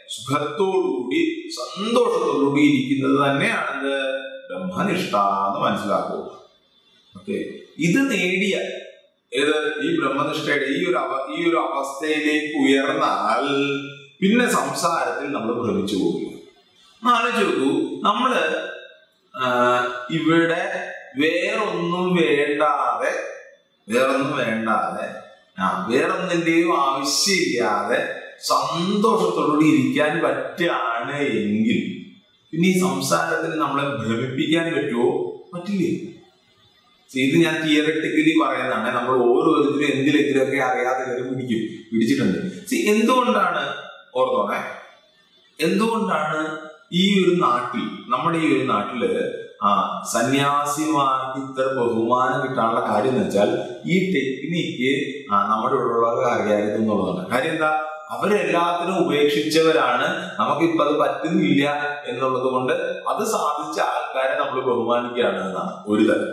സുഖത്തോടുകൂടി സന്തോഷത്തോടുകൂടി ഇരിക്കുന്നത് തന്നെയാണെന്ത് ബ്രഹ്മനിഷ്ഠ എന്ന് മനസ്സിലാക്കുക ഓക്കെ ഇത് നേടിയ ഏത് ഈ ബ്രഹ്മനിഷ്ഠയുടെ ഈ ഒരു അവ ഈ ഒരു അവസ്ഥയിലേക്ക് ഉയർന്നാൽ പിന്നെ സംസാരത്തിൽ നമ്മൾ ഭ്രമിച്ചു പോകില്ല ആലോചിച്ച് നോക്കൂ നമ്മള് ആ, ഇവിടെ വേറൊന്നും വേണ്ടാതെ വേറൊന്നും വേണ്ടാതെ ആ വേറൊന്നിന്റെയും ആവശ്യമില്ലാതെ സന്തോഷത്തോടുകൂടി ഇരിക്കാൻ പറ്റുകയാണ് എങ്കിൽ പിന്നെ ഈ സംസാരത്തിൽ നമ്മളെ ഭ്രമിപ്പിക്കാൻ പറ്റുമോ പറ്റില്ലേ See, ഇത് ഞാൻ തിയറട്ടിക്കലി പറയുന്നതാണ് നമ്മൾ ഓരോരുത്തരും എന്തിലെങ്കിലുമൊക്കെ അറിയാതെ കയറി പിടിക്കും പിടിച്ചിട്ടുണ്ട് See, എന്തുകൊണ്ടാണ് ഓർത്തോണേ എന്തുകൊണ്ടാണ് ഈ ഒരു നാട്ടിൽ നമ്മുടെ ഈ ഒരു നാട്ടില് ആ സന്യാസിമാർക്ക് ഇത്ര ബഹുമാനം കിട്ടാനുള്ള കാര്യം എന്ന് വെച്ചാൽ ഈ ടെക്നിക്ക് ആ, നമ്മുടെ ഇവിടെ ഉള്ളവർക്ക് അറിയാതെ എന്നുള്ളതാണ് കാര്യം എന്താ അവരെല്ലാത്തിനും ഉപേക്ഷിച്ചവരാണ് നമുക്കിപ്പോ അത് പറ്റുന്നില്ല എന്നുള്ളത് കൊണ്ട് അത് സാധിച്ച ആൾക്കാരെ നമ്മൾ ബഹുമാനിക്കുകയാണ് എന്നാണ് ഒരു തരം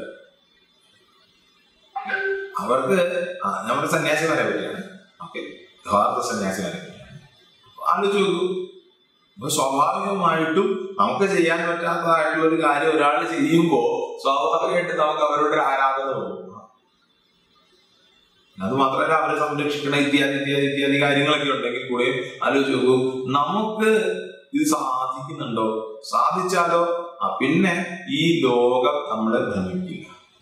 അവർക്ക് ആ നമ്മുടെ സന്യാസിമാരെ പറ്റിയാണ് ഓക്കെ യഥാർത്ഥ സന്യാസിമാരെ പറ്റിയാണ് ആലോചിച്ച് നോക്കൂ അപ്പൊ സ്വാഭാവികമായിട്ടും നമുക്ക് ചെയ്യാൻ പറ്റാത്തതായിട്ടുള്ള ഒരു കാര്യം ഒരാൾ ചെയ്യുമ്പോൾ സ്വാഭാവികമായിട്ട് നമുക്ക് അവരോട് ഒരു ആരാധന തോന്നും അത് മാത്രമല്ല അവരെ സംരക്ഷിക്കണം ഇത്യാദി ഇത്യാദി ഇത്യാദി കാര്യങ്ങളൊക്കെ ഉണ്ടെങ്കിൽ കൂടെ ആലോചിച്ച് നോക്കൂ നമുക്ക് ഇത് സാധിക്കുന്നുണ്ടോ സാധിച്ചാലോ ആ പിന്നെ ഈ ലോകം നമ്മളെ ഭ്രമിക്കില്ല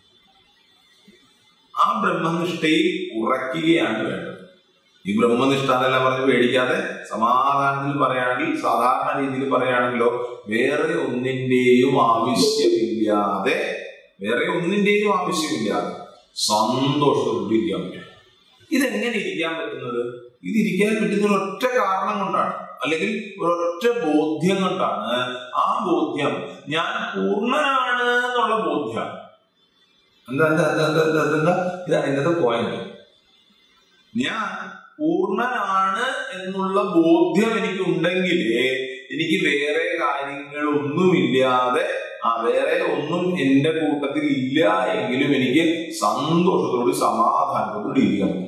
ആ ബ്രഹ്മനിഷ്ഠയിൽ ഉറയ്ക്കുകയാണ് വേണ്ടത് ഈ ബ്രഹ്മനിഷ്ഠ എന്നെല്ലാം പറഞ്ഞ് പേടിക്കാതെ സമാധാനത്തിൽ പറയുകയാണെങ്കിൽ സാധാരണ രീതിയിൽ പറയുകയാണെങ്കിലോ വേറെ ഒന്നിന്റെയും ആവശ്യമില്ലാതെ വേറെ ഒന്നിന്റെയും ആവശ്യമില്ലാതെ സന്തോഷത്തോടെ ഇരിക്കാൻ പറ്റും ഇതെങ്ങനെ ഇരിക്കാൻ പറ്റുന്നത് ഇതിരിക്കാൻ പറ്റുന്ന ഒരൊറ്റ കാരണം കൊണ്ടാണ് അല്ലെങ്കിൽ ഒരൊറ്റ ബോധ്യം കൊണ്ടാണ് ആ ബോധ്യം ഞാൻ പൂർണ്ണനാണ് എന്നുള്ള ബോധ്യം എന്താ എന്താ എന്താ എന്താ എന്താ എന്താ എന്താ ഇതാണ് ഇന്നത്തെ പോയിന്റ് ഞാൻ പൂർണ്ണനാണ് എന്നുള്ള ബോധ്യം എനിക്ക് ഉണ്ടെങ്കിലേ എനിക്ക് വേറെ കാര്യങ്ങളൊന്നുമില്ലാതെ ആ വേറെ ഒന്നും എന്റെ കൂട്ടത്തിൽ ഇല്ല എങ്കിലും എനിക്ക് സന്തോഷത്തോട് സമാധാനത്തോട് ഇരിക്കാൻ പറ്റും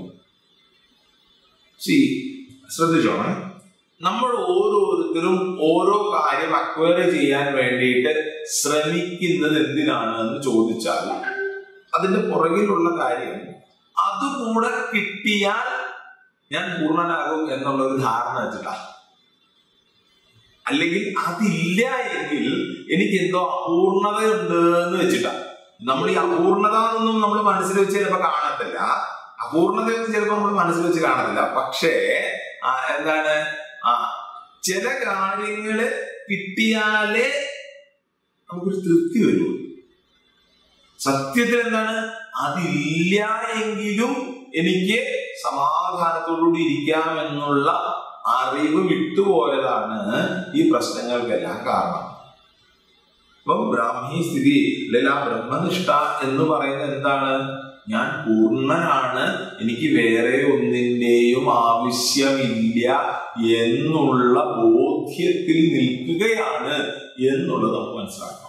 സി ശ്രദ്ധിച്ചോണേ നമ്മൾ ഓരോരുത്തരും ഓരോ കാര്യം അക്വയർ ചെയ്യാൻ വേണ്ടിയിട്ട് ശ്രമിക്കുന്നത് എന്തിനാണ് എന്ന് ചോദിച്ചാൽ അതിന്റെ പുറകിലുള്ള കാര്യം അതുകൂടെ കിട്ടിയാൽ ഞാൻ പൂർണ്ണനാകും എന്നുള്ള ഒരു ധാരണ വെച്ചിട്ടാണ് അല്ലെങ്കിൽ അതില്ല എങ്കിൽ എനിക്ക് എന്തോ അപൂർണതയുണ്ട് എന്ന് വെച്ചിട്ടാണ് നമ്മൾ ഈ അപൂർണത എന്നൊന്നും നമ്മൾ മനസ്സിൽ വെച്ച് ചിലപ്പോൾ കാണത്തില്ല അപൂർണതയൊന്നും ചിലപ്പോൾ നമ്മൾ മനസ്സിൽ വെച്ച് കാണത്തില്ല പക്ഷേ ആ, എന്താണ് ആ ചില കാര്യങ്ങള് കിട്ടിയാലേ നമുക്കൊരു തൃപ്തി വരുള്ളൂ സത്യത്തിൽ എന്താണ് അതില്ല എങ്കിലും എനിക്ക് സമാധാനത്തോടുകൂടി ഇരിക്കാം എന്നുള്ള അറിവ് വിട്ടുപോയതാണ് ഈ പ്രശ്നങ്ങൾക്കെല്ലാം കാരണം അപ്പം ബ്രാഹ്മി സ്ഥിതി അല്ലെങ്കിൽ ആ ബ്രഹ്മനിഷ്ഠ എന്ന് പറയുന്നത് എന്താണ് ഞാൻ പൂർണ്ണനാണ് എനിക്ക് വേറെ ഒന്നിന്റെയും ആവശ്യമില്ല എന്നുള്ള ബോധ്യത്തിൽ നിൽക്കുകയാണ് എന്നുള്ളത് നമുക്ക് മനസ്സിലാക്കണം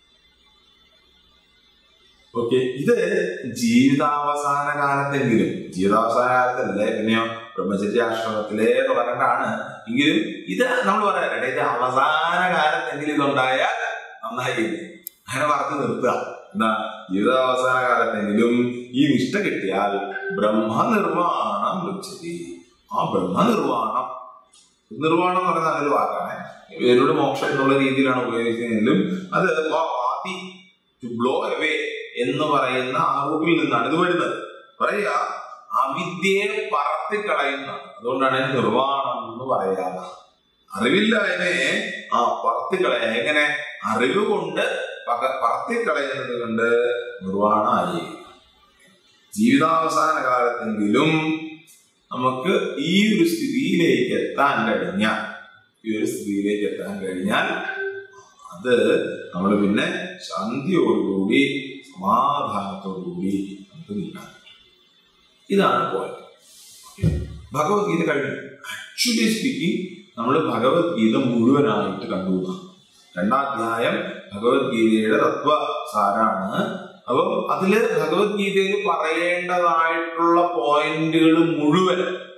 ഓക്കെ ഇത് ജീവിതാവസാന കാലത്തെങ്കിലും ജീവിതാവസാന കാലത്തല്ലേ പിന്നെയോ ബ്രഹ്മചര്യാശ്രമത്തിലെ തുടങ്ങേണ്ടതാണ് എങ്കിലും ഇത് നമ്മൾ പറയാറുണ്ട് ഇത് അവസാന കാലത്തെങ്കിലും ഇതുണ്ടായാൽ നന്നായി അങ്ങനെ പറഞ്ഞു നിർത്തുക എന്താ ജീവിതാവസാന കാലത്തെങ്കിലും ഈ നിഷ്ഠ കിട്ടിയാൽ ബ്രഹ്മനിർവാണം ലഭിച്ചതി ആ ബ്രഹ്മനിർവാണം നിർവാണം എന്ന് പറയുന്ന നല്ലൊരു വാക്കാണ് ഇവരുടെ മോക്ഷം എന്നുള്ള രീതിയിലാണ് ഉപയോഗിക്കുന്നതെങ്കിലും അത് വാതി ടു ബ്ലോ അവേ എന്ന് പറയുന്ന ആ റൂട്ടിൽ നിന്നാണ് ഇത് വരുന്നത് പറയുക അവിദ്യയെ പറത്തിക്കളയുന്ന അതുകൊണ്ടാണ് ഇതിന് നിർവാണം എന്ന് പറയാ അറിവില്ലായ്മെ ആ പറത്തിക്കളയ എങ്ങനെ അറിവ് കൊണ്ട് പക- പറത്തിക്കളയുന്നത് കൊണ്ട് നിർവാണമായി ജീവിതാവസാന കാലത്തെങ്കിലും നമുക്ക് ഈ ഒരു സ്ഥിതിയിലേക്ക് എത്താൻ കഴിഞ്ഞാൽ ഈ ഒരു സ്ഥിതിയിലേക്ക് എത്താൻ കഴിഞ്ഞാൽ അത് നമ്മൾ പിന്നെ ശാന്തിയോടുകൂടി സമാധാനത്തോടുകൂടി നമുക്ക് നീക്കാൻ പറ്റും ഇതാണ് പോയിന്റ് ഭഗവത്ഗീത കഴിഞ്ഞു ആക്ച്വലി സ്പീക്കിംഗ് നമ്മൾ ഭഗവത്ഗീത മുഴുവനായിട്ട് കണ്ടു എന്നാണ്. രണ്ടാം അധ്യായം ഭഗവത്ഗീതയുടെ തത്വസാരാണ് അപ്പം അതില് ഭഗവത്ഗീതയിൽ പറയേണ്ടതായിട്ടുള്ള പോയിന്റുകൾ മുഴുവൻ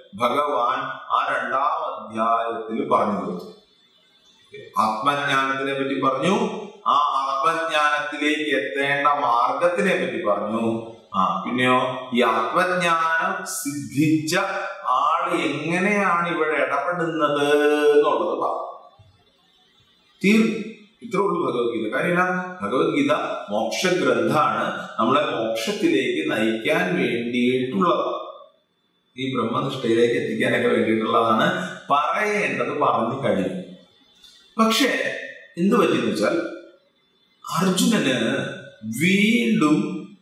ഭഗവാൻ ആ രണ്ടാം അധ്യായത്തിൽ പറഞ്ഞു തീർത്തു ആത്മജ്ഞാനത്തിനെ പറ്റി പറഞ്ഞു ആ ആത്മജ്ഞാനത്തിലേക്ക് എത്തേണ്ട മാർഗത്തിനെ പറ്റി പറഞ്ഞു ആ പിന്നെയോ ഈ ആത്മജ്ഞാനം സിദ്ധിച്ച ആള് എങ്ങനെയാണ് ഇവിടെ ഇടപെടുന്നത് എന്നുള്ളത് പറഞ്ഞു തീർന്നു ഇത്രേ ഉള്ളൂ ഭഗവത്ഗീത കാര്യം എന്നാ? ഭഗവത്ഗീത മോക്ഷഗ്രന്ഥാണ് നമ്മളെ മോക്ഷത്തിലേക്ക് നയിക്കാൻ വേണ്ടിയിട്ടുള്ളത് ഈ ബ്രഹ്മനിഷ്ഠയിലേക്ക് എത്തിക്കാനൊക്കെ വേണ്ടിയിട്ടുള്ളതാണ് പറയേണ്ടത് പറഞ്ഞു കഴിഞ്ഞു പക്ഷേ എന്ത് പറ്റിയെന്ന് വെച്ചാൽ അർജുനന് വീണ്ടും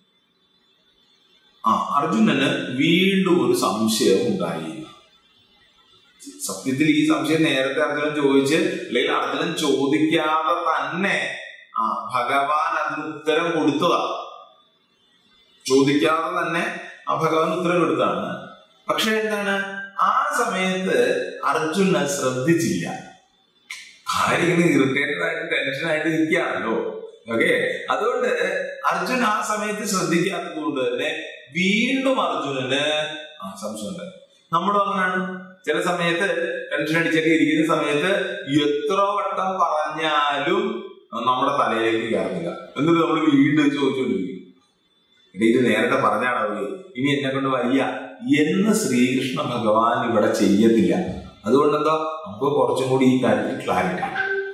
ആ അർജുനന് വീണ്ടും ഒരു സംശയം ഉണ്ടായി സത്യത്തിൽ ഈ സംശയം നേരത്തെ അർജുനൻ ചോദിച്ച് അല്ലെങ്കിൽ അർജുനൻ ചോദിക്കാതെ തന്നെ ആ ഭഗവാൻ അതിന് ഉത്തരം കൊടുത്തതാ ചോദിക്കാതെ തന്നെ ആ ഭഗവാൻ ഉത്തരം കൊടുത്താണ് പക്ഷെ എന്താണ് ആ സമയത്ത് അർജുന ശ്രദ്ധിച്ചില്ല കാര്യം ഇങ്ങനെ ഇറിറ്റേറ്റഡ് ആയിട്ട് ടെൻഷൻ ആയിട്ട് നിൽക്കുകയാണല്ലോ ഓക്കെ അതുകൊണ്ട് അർജുൻ ആ സമയത്ത് ശ്രദ്ധിക്കാത്തത് കൊണ്ട് തന്നെ വീണ്ടും അർജുനന് ആ സംശയമുണ്ട് നമ്മളും അങ്ങനെയാണ് ചില സമയത്ത് ടെൻഷൻ അടിച്ചൊക്കെ ഇരിക്കുന്ന സമയത്ത് എത്ര വട്ടം പറഞ്ഞാലും നമ്മുടെ തലയിലേക്ക് കയറുന്നില്ല എന്നിട്ട് നമ്മൾ വീണ്ടും ചോദിച്ചുകൊണ്ടിരിക്കും എടീ, ഇത് നേരത്തെ പറഞ്ഞാണോ ഇനി എന്നെ കൊണ്ട് വയ്യ എന്ന് ശ്രീകൃഷ്ണ ഭഗവാൻ ഇവിടെ ചെയ്യത്തില്ല അതുകൊണ്ട് എന്താ നമുക്ക് കുറച്ചും കൂടി ഈ കാര്യത്തിൽ ക്ലാരിറ്റി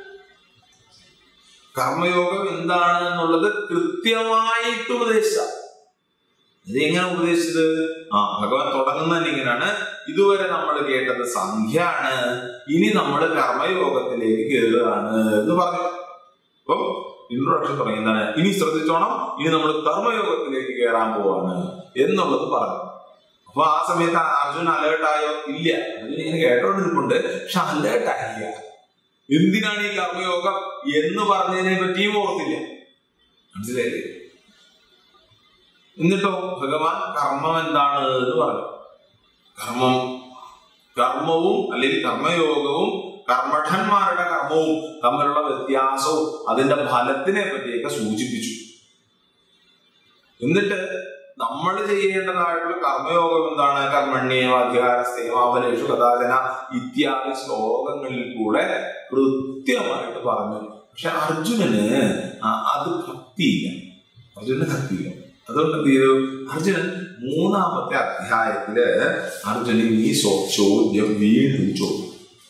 കർമ്മയോഗം എന്താണ് എന്നുള്ളത് കൃത്യമായിട്ട് ഉപദേശിച്ച ഇത് എങ്ങനെ ഉപദേശിച്ചത് ആ ഭഗവാൻ തുടങ്ങുന്ന തന്നെ ഇങ്ങനെയാണ് ഇതുവരെ നമ്മൾ കേട്ടത് സംഖ്യയാണ് ഇനി നമ്മൾ കർമ്മയോഗത്തിലേക്ക് കയറുകയാണ് എന്ന് പറഞ്ഞു അപ്പൊ ഇൻട്രൊഡക്ഷൻ തുടങ്ങി എന്താണ് ഇനി ശ്രദ്ധിച്ചോണം ഇനി നമ്മൾ കർമ്മയോഗത്തിലേക്ക് കയറാൻ പോവാണ് എന്നുള്ളത് പറഞ്ഞു അപ്പൊ ആ സമയത്ത് അർജുൻ അലേർട്ട് ആയോ ഇല്ല അർജുൻ ഇങ്ങനെ കേട്ടോണ്ടിരിപ്പുണ്ട് പക്ഷെ അലേർട്ട് ആയില്ല എന്തിനാണ് ഈ കർമ്മയോഗം എന്ന് പറഞ്ഞതിനെ പറ്റിയും ഓർത്തില്ല മനസ്സിലായില്ലേ എന്നിട്ടോ ഭഗവാൻ കർമ്മം എന്താണ് എന്ന് പറഞ്ഞു കർമ്മം കർമ്മവും അല്ലെങ്കിൽ കർമ്മയോഗവും കർമ്മഠന്മാരുടെ കർമ്മവും തമ്മിലുള്ള വ്യത്യാസവും അതിന്റെ ഫലത്തിനെ പറ്റിയൊക്കെ സൂചിപ്പിച്ചു എന്നിട്ട് നമ്മൾ ചെയ്യേണ്ടതായിട്ടുള്ള കർമ്മയോഗം എന്താണ് കർമ്മണ്യേവാധികാരസ്തേമാവലേഷു കഥാചന ഇത്യാദി ശ്ലോകങ്ങളിൽ കൂടെ കൃത്യമായിട്ട് പറഞ്ഞു പക്ഷെ അർജുനന് ആ അത് ഭക്തിയില്ല അർജുനന് ഭക്തിയില്ല അതുകൊണ്ട് എന്ത് ചെയ്തു അർജുനൻ മൂന്നാമത്തെ അധ്യായത്തില് അർജുനൻ ഈ ചോ- ചോദ്യം വീണ്ടും ചോദിച്ചു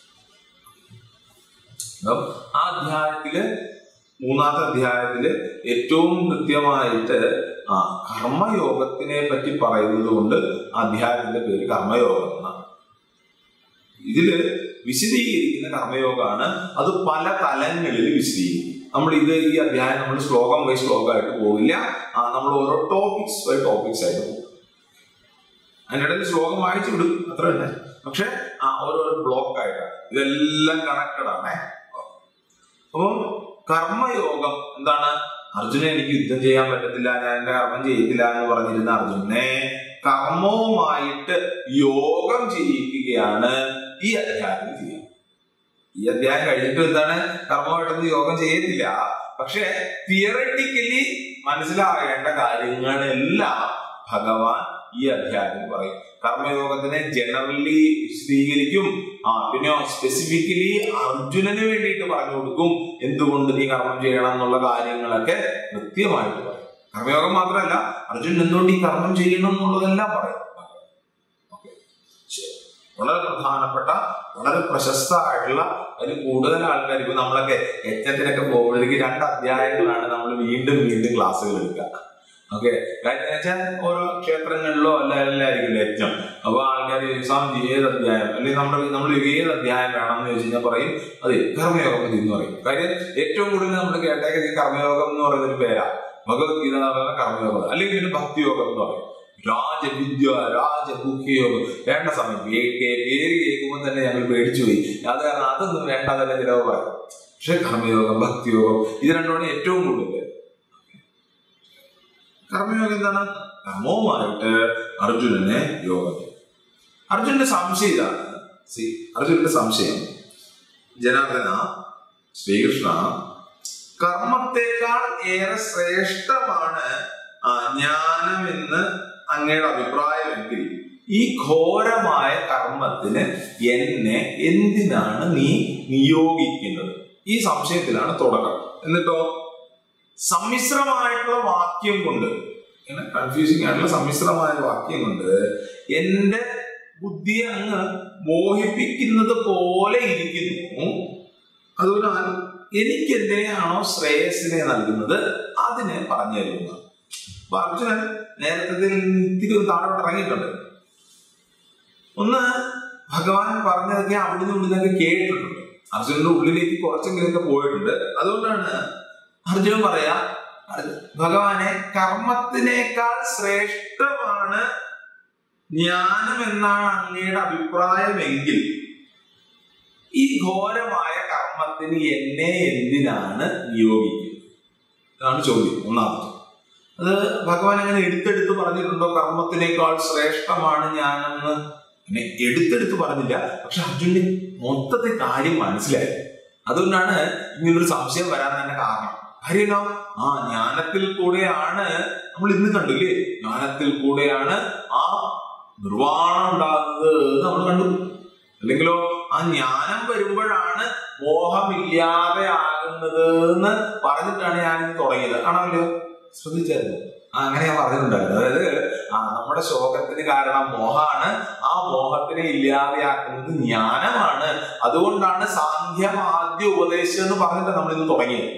അപ്പം ആ അധ്യായത്തില് മൂന്നാമത്തെ അധ്യായത്തില് ഏറ്റവും കൃത്യമായിട്ട് ആ കർമ്മയോഗത്തിനെ പറ്റി പറയുന്നത് കൊണ്ട് ആ അധ്യായത്തിന്റെ പേര് കർമ്മയോഗം എന്നാണ് ഇതില് വിശദീകരിക്കുന്ന കർമ്മയോഗമാണ് അത് പല തലങ്ങളിൽ വിശദീകരിക്കും നമ്മൾ ഇത് ഈ അധ്യായം നമ്മൾ ശ്ലോകം ബൈ ശ്ലോകമായിട്ട് പോവില്ല ആ നമ്മൾ ഓരോ ടോപ്പിക്സ് ബൈ ടോപ്പിക്സ് ആയിട്ട് പോകും അതിനിടയിൽ ശ്ലോകം വായിച്ചു വിടും അത്ര തന്നെ പക്ഷെ ആ ഓരോരോ ബ്ലോക്ക് ആയിട്ടാണ് ഇതെല്ലാം കണക്റ്റഡ് ആണ് അപ്പം കർമ്മയോഗം എന്താണ് അർജുനെ എനിക്ക് യുദ്ധം ചെയ്യാൻ പറ്റത്തില്ല ഞാൻ എന്റെ കർമ്മം ചെയ്യത്തില്ല എന്ന് പറഞ്ഞിരുന്ന അർജുനെ കർമ്മവുമായിട്ട് യോഗം ചെയ്യിക്കുകയാണ് ഈ അധ്യായത്തിൽ ചെയ്യുക ഈ അധ്യായം കഴിഞ്ഞിട്ട് എന്താണ് കർമ്മമായിട്ടൊന്നും യോഗം ചെയ്യത്തില്ല പക്ഷെ തിയററ്റിക്കലി മനസ്സിലാകേണ്ട കാര്യങ്ങളെല്ലാം ഭഗവാൻ ഈ അധ്യായത്തിൽ പറയും കർമ്മയോഗത്തിനെ ജനറലി വിശദീകരിക്കും ആ പിന്നെ സ്പെസിഫിക്കലി അർജുനന് വേണ്ടിയിട്ട് പറഞ്ഞു കൊടുക്കും എന്തുകൊണ്ട് നീ കർമ്മം ചെയ്യണം എന്നുള്ള കാര്യങ്ങളൊക്കെ കൃത്യമായിട്ട് പറയും കർമ്മയോഗം മാത്രമല്ല അർജുനൻ എന്തുകൊണ്ട് ഈ കർമ്മം ചെയ്യണം എന്നുള്ളതെല്ലാം പറയും Okay. ശരി. വളരെ പ്രധാനപ്പെട്ട വളരെ പ്രശസ്തമായിട്ടുള്ള അതിൽ കൂടുതൽ ആൾക്കാർ ഇപ്പൊ നമ്മളൊക്കെ യജ്ഞത്തിനൊക്കെ പോകുമ്പോഴേക്ക് രണ്ട് അധ്യായങ്ങളാണ് നമ്മൾ വീണ്ടും വീണ്ടും ക്ലാസ്സുകൾ എടുക്കുക ഓക്കെ കാര്യം എന്ന് വെച്ചാൽ ഓരോ ക്ഷേത്രങ്ങളിലോ അല്ല എല്ലായിരിക്കും യജ്ഞം അപ്പൊ ആൾക്കാർ സ്വാമിജി ഏത് അധ്യായം അല്ലെങ്കിൽ നമ്മുടെ നമ്മൾ ഏത് അധ്യായം വേണമെന്ന് ചോദിച്ചു കഴിഞ്ഞാൽ പറയും അതെ കർമ്മയോഗം മതി എന്ന് പറയും കാര്യം ഏറ്റവും കൂടുതൽ നമ്മൾ കേട്ടേക്ക് ഈ കർമ്മയോഗം എന്ന് പറയുന്ന ഒരു പേരാ ഭഗവത്ഗീത എന്ന് പറയുന്ന കർമ്മയോഗം അല്ലെങ്കിൽ പിന്നെ ഭക്തിയോഗം എന്ന് പറയും രാജവിദ്യ രാജമുഖ്യയോഗം വേണ്ട സമയം കേ- കേ- പേര് കേൾക്കുമ്പോൾ തന്നെ ഞങ്ങൾ പേടിച്ചു പോയി അത് കാരണം അതൊന്നും വേണ്ട തന്നെ ചിലവ് പറയും പക്ഷെ കർമ്മയോഗം ഭക്തിയോഗം ഇത് രണ്ടുമാണ് ഏറ്റവും കൂടുതൽ കർമ്മയോഗം എന്താണ് കർമ്മവുമായിട്ട് അർജുനനെ യോഗം ചെയ്യും. അർജുനന്റെ സംശയം ഇതാണ് See, അർജുനന്റെ സംശയം ജനാർദ്ദന ശ്രീകൃഷ്ണ കർമ്മത്തെക്കാൾ ഏറെ ശ്രേഷ്ഠമാണ് ആ, ജ്ഞാനമെന്ന് അങ്ങയുടെ അഭിപ്രായമെങ്കിൽ ഈ ഘോരമായ കർമ്മത്തിന് എന്നെ എന്തിനാണ് നീ നിയോഗിക്കുന്നത് ഈ സംശയത്തിലാണ് തുടക്കം എന്നിട്ടോ സമ്മിശ്രമായിട്ടുള്ള വാക്യം കൊണ്ട് ഇങ്ങനെ കൺഫ്യൂസിങ് ആയിട്ടുള്ള സമ്മിശ്രമായ വാക്യം കൊണ്ട് എന്റെ ബുദ്ധിയെ അങ്ങ് മോഹിപ്പിക്കുന്നത് പോലെ ഇരിക്കുന്നു അതിനാൽ എനിക്ക് എന്തിനെയാണോ ശ്രേയസിനെ നൽകുന്നത് അതിനെ പറഞ്ഞു തരുന്ന അപ്പൊ അർജുനൻ നേരത്തെ ഇത്തിരി ഒന്ന് താഴോട്ട് ഇറങ്ങിയിട്ടുണ്ട് ഒന്ന് ഭഗവാൻ പറഞ്ഞതൊക്കെ അവിടുന്ന് ഇവിടുന്നൊക്കെ കേട്ടിട്ടുണ്ട് അർജുനന്റെ ഉള്ളിലേക്ക് കുറച്ചെങ്കിലൊക്കെ പോയിട്ടുണ്ട് അതുകൊണ്ടാണ് അർജുനൻ പറയാ ഭഗവാനെ കർമ്മത്തിനേക്കാൾ ശ്രേഷ്ഠമാണ് ജ്ഞാനം എന്നാണ് അങ്ങയുടെ അഭിപ്രായമെങ്കിൽ ഈ ഘോരമായ കർമ്മത്തിന് എന്നെ എന്തിനാണ് നിയോഗിക്കുന്നത് ഇതാണ് ചോദ്യം ഒന്നാമത് അത് ഭഗവാൻ അങ്ങനെ എടുത്തെടുത്ത് പറഞ്ഞിട്ടുണ്ടോ കർമ്മത്തിനേക്കാൾ ശ്രേഷ്ഠമാണ് ഞാനെന്ന് അങ്ങനെ എടുത്തെടുത്ത് പറഞ്ഞില്ല പക്ഷെ അർജുനന് മൊത്തത്തിൽ കാര്യം മനസ്സിലായി അതുകൊണ്ടാണ് ഇങ്ങനൊരു സംശയം വരാൻ തന്നെ കാരണം കാര്യമല്ലോ ആ ജ്ഞാനത്തിൽ കൂടെയാണ് നമ്മൾ ഇന്ന് കണ്ടില്ലേ ജ്ഞാനത്തിൽ കൂടെയാണ് ആ നിർവാണം ഉണ്ടാകുന്നത് എന്ന് നമ്മൾ കണ്ടു അല്ലെങ്കിലോ ആ ജ്ഞാനം വരുമ്പോഴാണ് മോഹമില്ലാതെ ആകുന്നത് എന്ന് പറഞ്ഞിട്ടാണ് ഞാൻ ഇന്ന് തുടങ്ങിയത് ആണല്ലോ ശ്രദ്ധിച്ചായിരുന്നു ആ അങ്ങനെ ഞാൻ പറഞ്ഞിട്ടുണ്ടായിരുന്നു അതായത് ആ നമ്മുടെ ശോകത്തിന് കാരണം മോഹമാണ് ആ മോഹത്തിനെ ഇല്ലാതെയാക്കുന്നത് ജ്ഞാനമാണ് അതുകൊണ്ടാണ് സാന്ധ്യം ആദ്യ ഉപദേശം എന്ന് പറഞ്ഞിട്ട് നമ്മൾ ഇന്ന് തുടങ്ങിയത്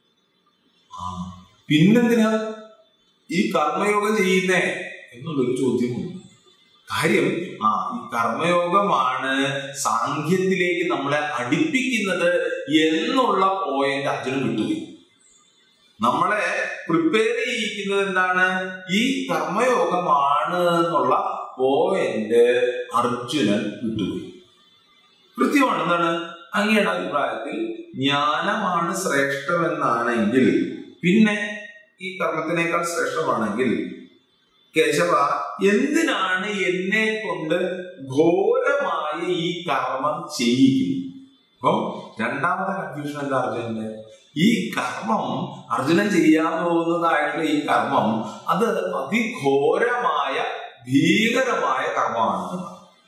ആ പിന്നെന്തിനാ ഈ കർമ്മയോഗം ചെയ്യുന്നേ എന്നുള്ളൊരു ചോദ്യമുണ്ട് കാര്യം ആ ഈ കർമ്മയോഗമാണ് സാന്ധ്യത്തിലേക്ക് നമ്മളെ അടുപ്പിക്കുന്നത് എന്നുള്ള പോയിന്റ് അർജുനൻ വിട്ടുപോയി നമ്മളെ പ്രിപ്പയർ ചെയ്യിക്കുന്നത് എന്താണ് ഈ കർമ്മയോഗമാണ് എന്നുള്ള പോയിന്റ് അർജുനൻ വിട്ടുപോയി കൃത്യമാണ് എന്താണ് അങ്ങയുടെ അഭിപ്രായത്തിൽ ജ്ഞാനമാണ് ശ്രേഷ്ഠമെന്നാണെങ്കിൽ പിന്നെ ഈ കർമ്മത്തിനേക്കാൾ ശ്രേഷ്ഠമാണെങ്കിൽ കേശവ എന്തിനാണ് എന്നെ കൊണ്ട് ഘോരമായ ഈ കർമ്മം ചെയ്യിക്കുന്നത് അപ്പം രണ്ടാമത്തെ കൺഫ്യൂഷൻ എന്താ അർജുനന്റെ ഈ കർമ്മം അർജുനൻ ചെയ്യാൻ പോകുന്നതായിട്ടുള്ള ഈ കർമ്മം അത് അതിഘോരമായ ഭീകരമായ കർമ്മമാണ്